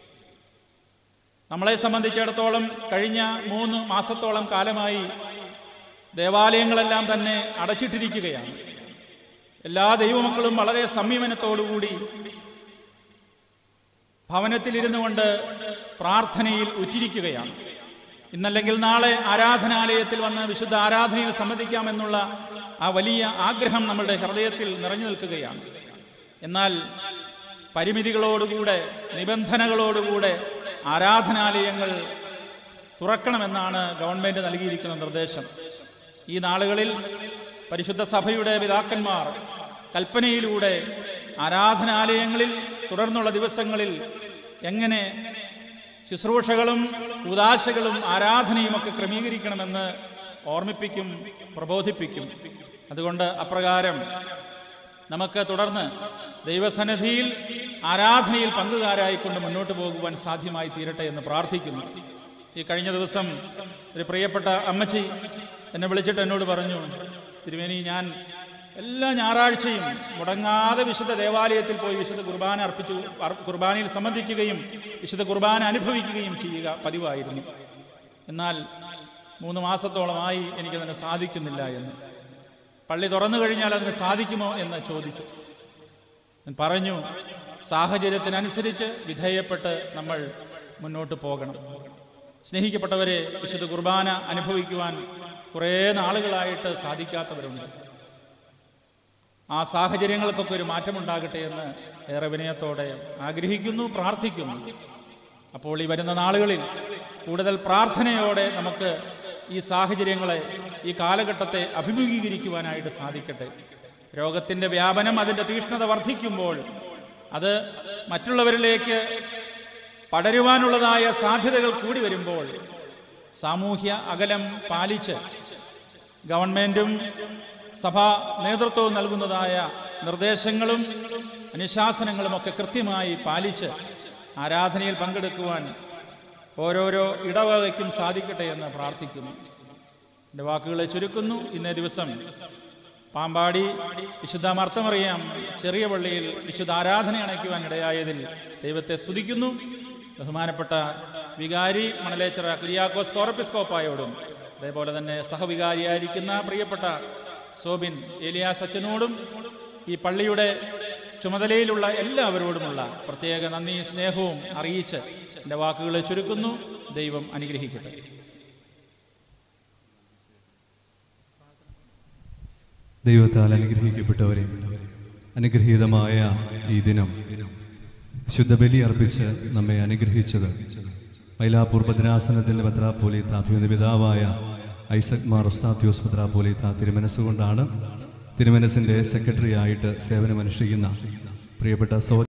നമ്മളെ സംബന്ധിച്ചിടത്തോളം കഴിഞ്ഞ മൂന്ന് മാസത്തോളം കാലമായി ദേവാലയങ്ങളെല്ലാം തന്നെ അടച്ചിട്ടിരിക്കുകയാണ് എല്ലാ ദൈവമക്കളും വളരെ സംയമനത്തോടുകൂടി ഭവനത്തിലിരുന്നു കൊണ്ട് പ്രാർത്ഥനയിൽ ഉറ്റിരിക്കുകയാണ് ഇന്നല്ലെങ്കിൽ നാളെ ആരാധനാലയത്തിൽ വന്ന് വിശുദ്ധ ആരാധനയിൽ സംബന്ധിക്കാമെന്നുള്ള ആ വലിയ ആഗ്രഹം നമ്മളുടെ ഹൃദയത്തിൽ നിറഞ്ഞു നിൽക്കുകയാണ് എന്നാൽ പരിമിതികളോടുകൂടെ നിബന്ധനകളോടുകൂടെ ആരാധനാലയങ്ങൾ തുറക്കണമെന്നാണ് ഗവൺമെന്റ് നൽകിയിരിക്കുന്ന നിർദ്ദേശം ഈ നാളുകളിൽ പരിശുദ്ധ സഭയുടെ പിതാക്കന്മാർ കൽപ്പനയിലൂടെ ആരാധനാലയങ്ങളിൽ തുടർന്നുള്ള ദിവസങ്ങളിൽ എങ്ങനെ ശുശ്രൂഷകളും ഉദാശകളും ആരാധനയും ഒക്കെ ക്രമീകരിക്കണമെന്ന് ഓർമ്മിപ്പിക്കും പ്രബോധിപ്പിക്കും അതുകൊണ്ട് അപ്രകാരം നമുക്ക് തുടർന്ന് ദൈവസന്നിധിയിൽ ആരാധനയിൽ പങ്കുകാരായിക്കൊണ്ട് മുന്നോട്ട് പോകുവാൻ സാധ്യമായി തീരട്ടെ എന്ന് പ്രാർത്ഥിക്കുന്നു ഈ കഴിഞ്ഞ ദിവസം ഒരു പ്രിയപ്പെട്ട അമ്മച്ചി എന്നെ വിളിച്ചിട്ട് എന്നോട് പറഞ്ഞു തിരുവേനി ഞാൻ എല്ലാ ഞായറാഴ്ചയും മുടങ്ങാതെ വിശുദ്ധ ദേവാലയത്തിൽ പോയി വിശുദ്ധ കുർബാന അർപ്പിച്ചു അർ- കുർബാനയിൽ സംബന്ധിക്കുകയും വിശുദ്ധ കുർബാന അനുഭവിക്കുകയും ചെയ്യുക പതിവായിരുന്നു എന്നാൽ മൂന്ന് മാസത്തോളമായി എനിക്കതിന് സാധിക്കുന്നില്ല എന്ന് പള്ളി തുറന്നു കഴിഞ്ഞാൽ അതിന് സാധിക്കുമോ എന്ന് ചോദിച്ചു ഞാൻ പറഞ്ഞു സാഹചര്യത്തിനനുസരിച്ച് വിധേയപ്പെട്ട് നമ്മൾ മുന്നോട്ട് പോകണം സ്നേഹിക്കപ്പെട്ടവരെ വിശുദ്ധ കുർബാന അനുഭവിക്കുവാൻ കുറേ നാളുകളായിട്ട് സാധിക്കാത്തവരുണ്ട് ആ സാഹചര്യങ്ങൾക്കൊക്കെ ഒരു മാറ്റമുണ്ടാകട്ടെ എന്ന് ഏറെ വിനയത്തോടെ ആഗ്രഹിക്കുന്നു പ്രാർത്ഥിക്കുന്നു അപ്പോൾ ഈ വരുന്ന നാളുകളിൽ കൂടുതൽ പ്രാർത്ഥനയോടെ നമുക്ക് ഈ സാഹചര്യങ്ങളെ ഈ കാലഘട്ടത്തെ അഭിമുഖീകരിക്കുവാനായിട്ട് സാധിക്കട്ടെ രോഗത്തിൻ്റെ വ്യാപനം അതിൻ്റെ തീക്ഷ്ണത വർദ്ധിക്കുമ്പോൾ അത് മറ്റുള്ളവരിലേക്ക് പടരുവാനുള്ളതായ സാധ്യതകൾ കൂടി വരുമ്പോൾ സാമൂഹ്യ അകലം പാലിച്ച് ഗവൺമെന്റും സഭാ നേതൃത്വവും നൽകുന്നതായ നിർദ്ദേശങ്ങളും അനുശാസനങ്ങളും ഒക്കെ കൃത്യമായി പാലിച്ച് ആരാധനയിൽ പങ്കെടുക്കുവാൻ ഓരോരോ ഇടവകയ്ക്കും സാധിക്കട്ടെ എന്ന് പ്രാർത്ഥിക്കുന്നു എൻ്റെ വാക്കുകളെ ചുരുക്കുന്നു ഇന്നേ ദിവസം പാമ്പാടി വിശുദ്ധ മർത്തമറിയാം ചെറിയ പള്ളിയിൽ വിശുദ്ധ ആരാധന അണയ്ക്കുവാൻ ഇടയായതിൽ ദൈവത്തെ സ്തുതിക്കുന്നു ബഹുമാനപ്പെട്ട വികാരി മണലേച്ചിറ കുര്യാക്കോസ് കോറപ്പിസ്കോപ്പായോടും അതേപോലെ തന്നെ സഹവികാരിയായിരിക്കുന്ന പ്രിയപ്പെട്ട സോബിൻ ഏലിയാസ് അച്ഛനോടും ഈ പള്ളിയുടെ ചുമതലയിലുള്ള എല്ലാവരോടുമുള്ള പ്രത്യേക നന്ദി സ്നേഹവും അറിയിച്ച് എൻ്റെ വാക്കുകളെ ചുരുക്കുന്നു ദൈവം അനുഗ്രഹിക്കട്ടെ ദൈവത്താൽ അനുഗ്രഹിക്കപ്പെട്ടവരെ അനുഗ്രഹീതമായ ഈ ദിനം ശുദ്ധ ബലി അർപ്പിച്ച് നമ്മെ അനുഗ്രഹിച്ചത് മൈലാപ്പൂർ ഭദ്രാസനത്തിൻ്റെ ഭദ്രാപോലീത്ത അഭിമത പിതാവായ ഐസക് മാർ ഉസ്താത്യോസ് ഭദ്രാപോലീത്ത തിരുമനസ്സുകൊണ്ടാണ് തിരുമനസിൻ്റെ സെക്രട്ടറി ആയിട്ട് സേവനമനുഷ്ഠിക്കുന്ന പ്രിയപ്പെട്ട സോ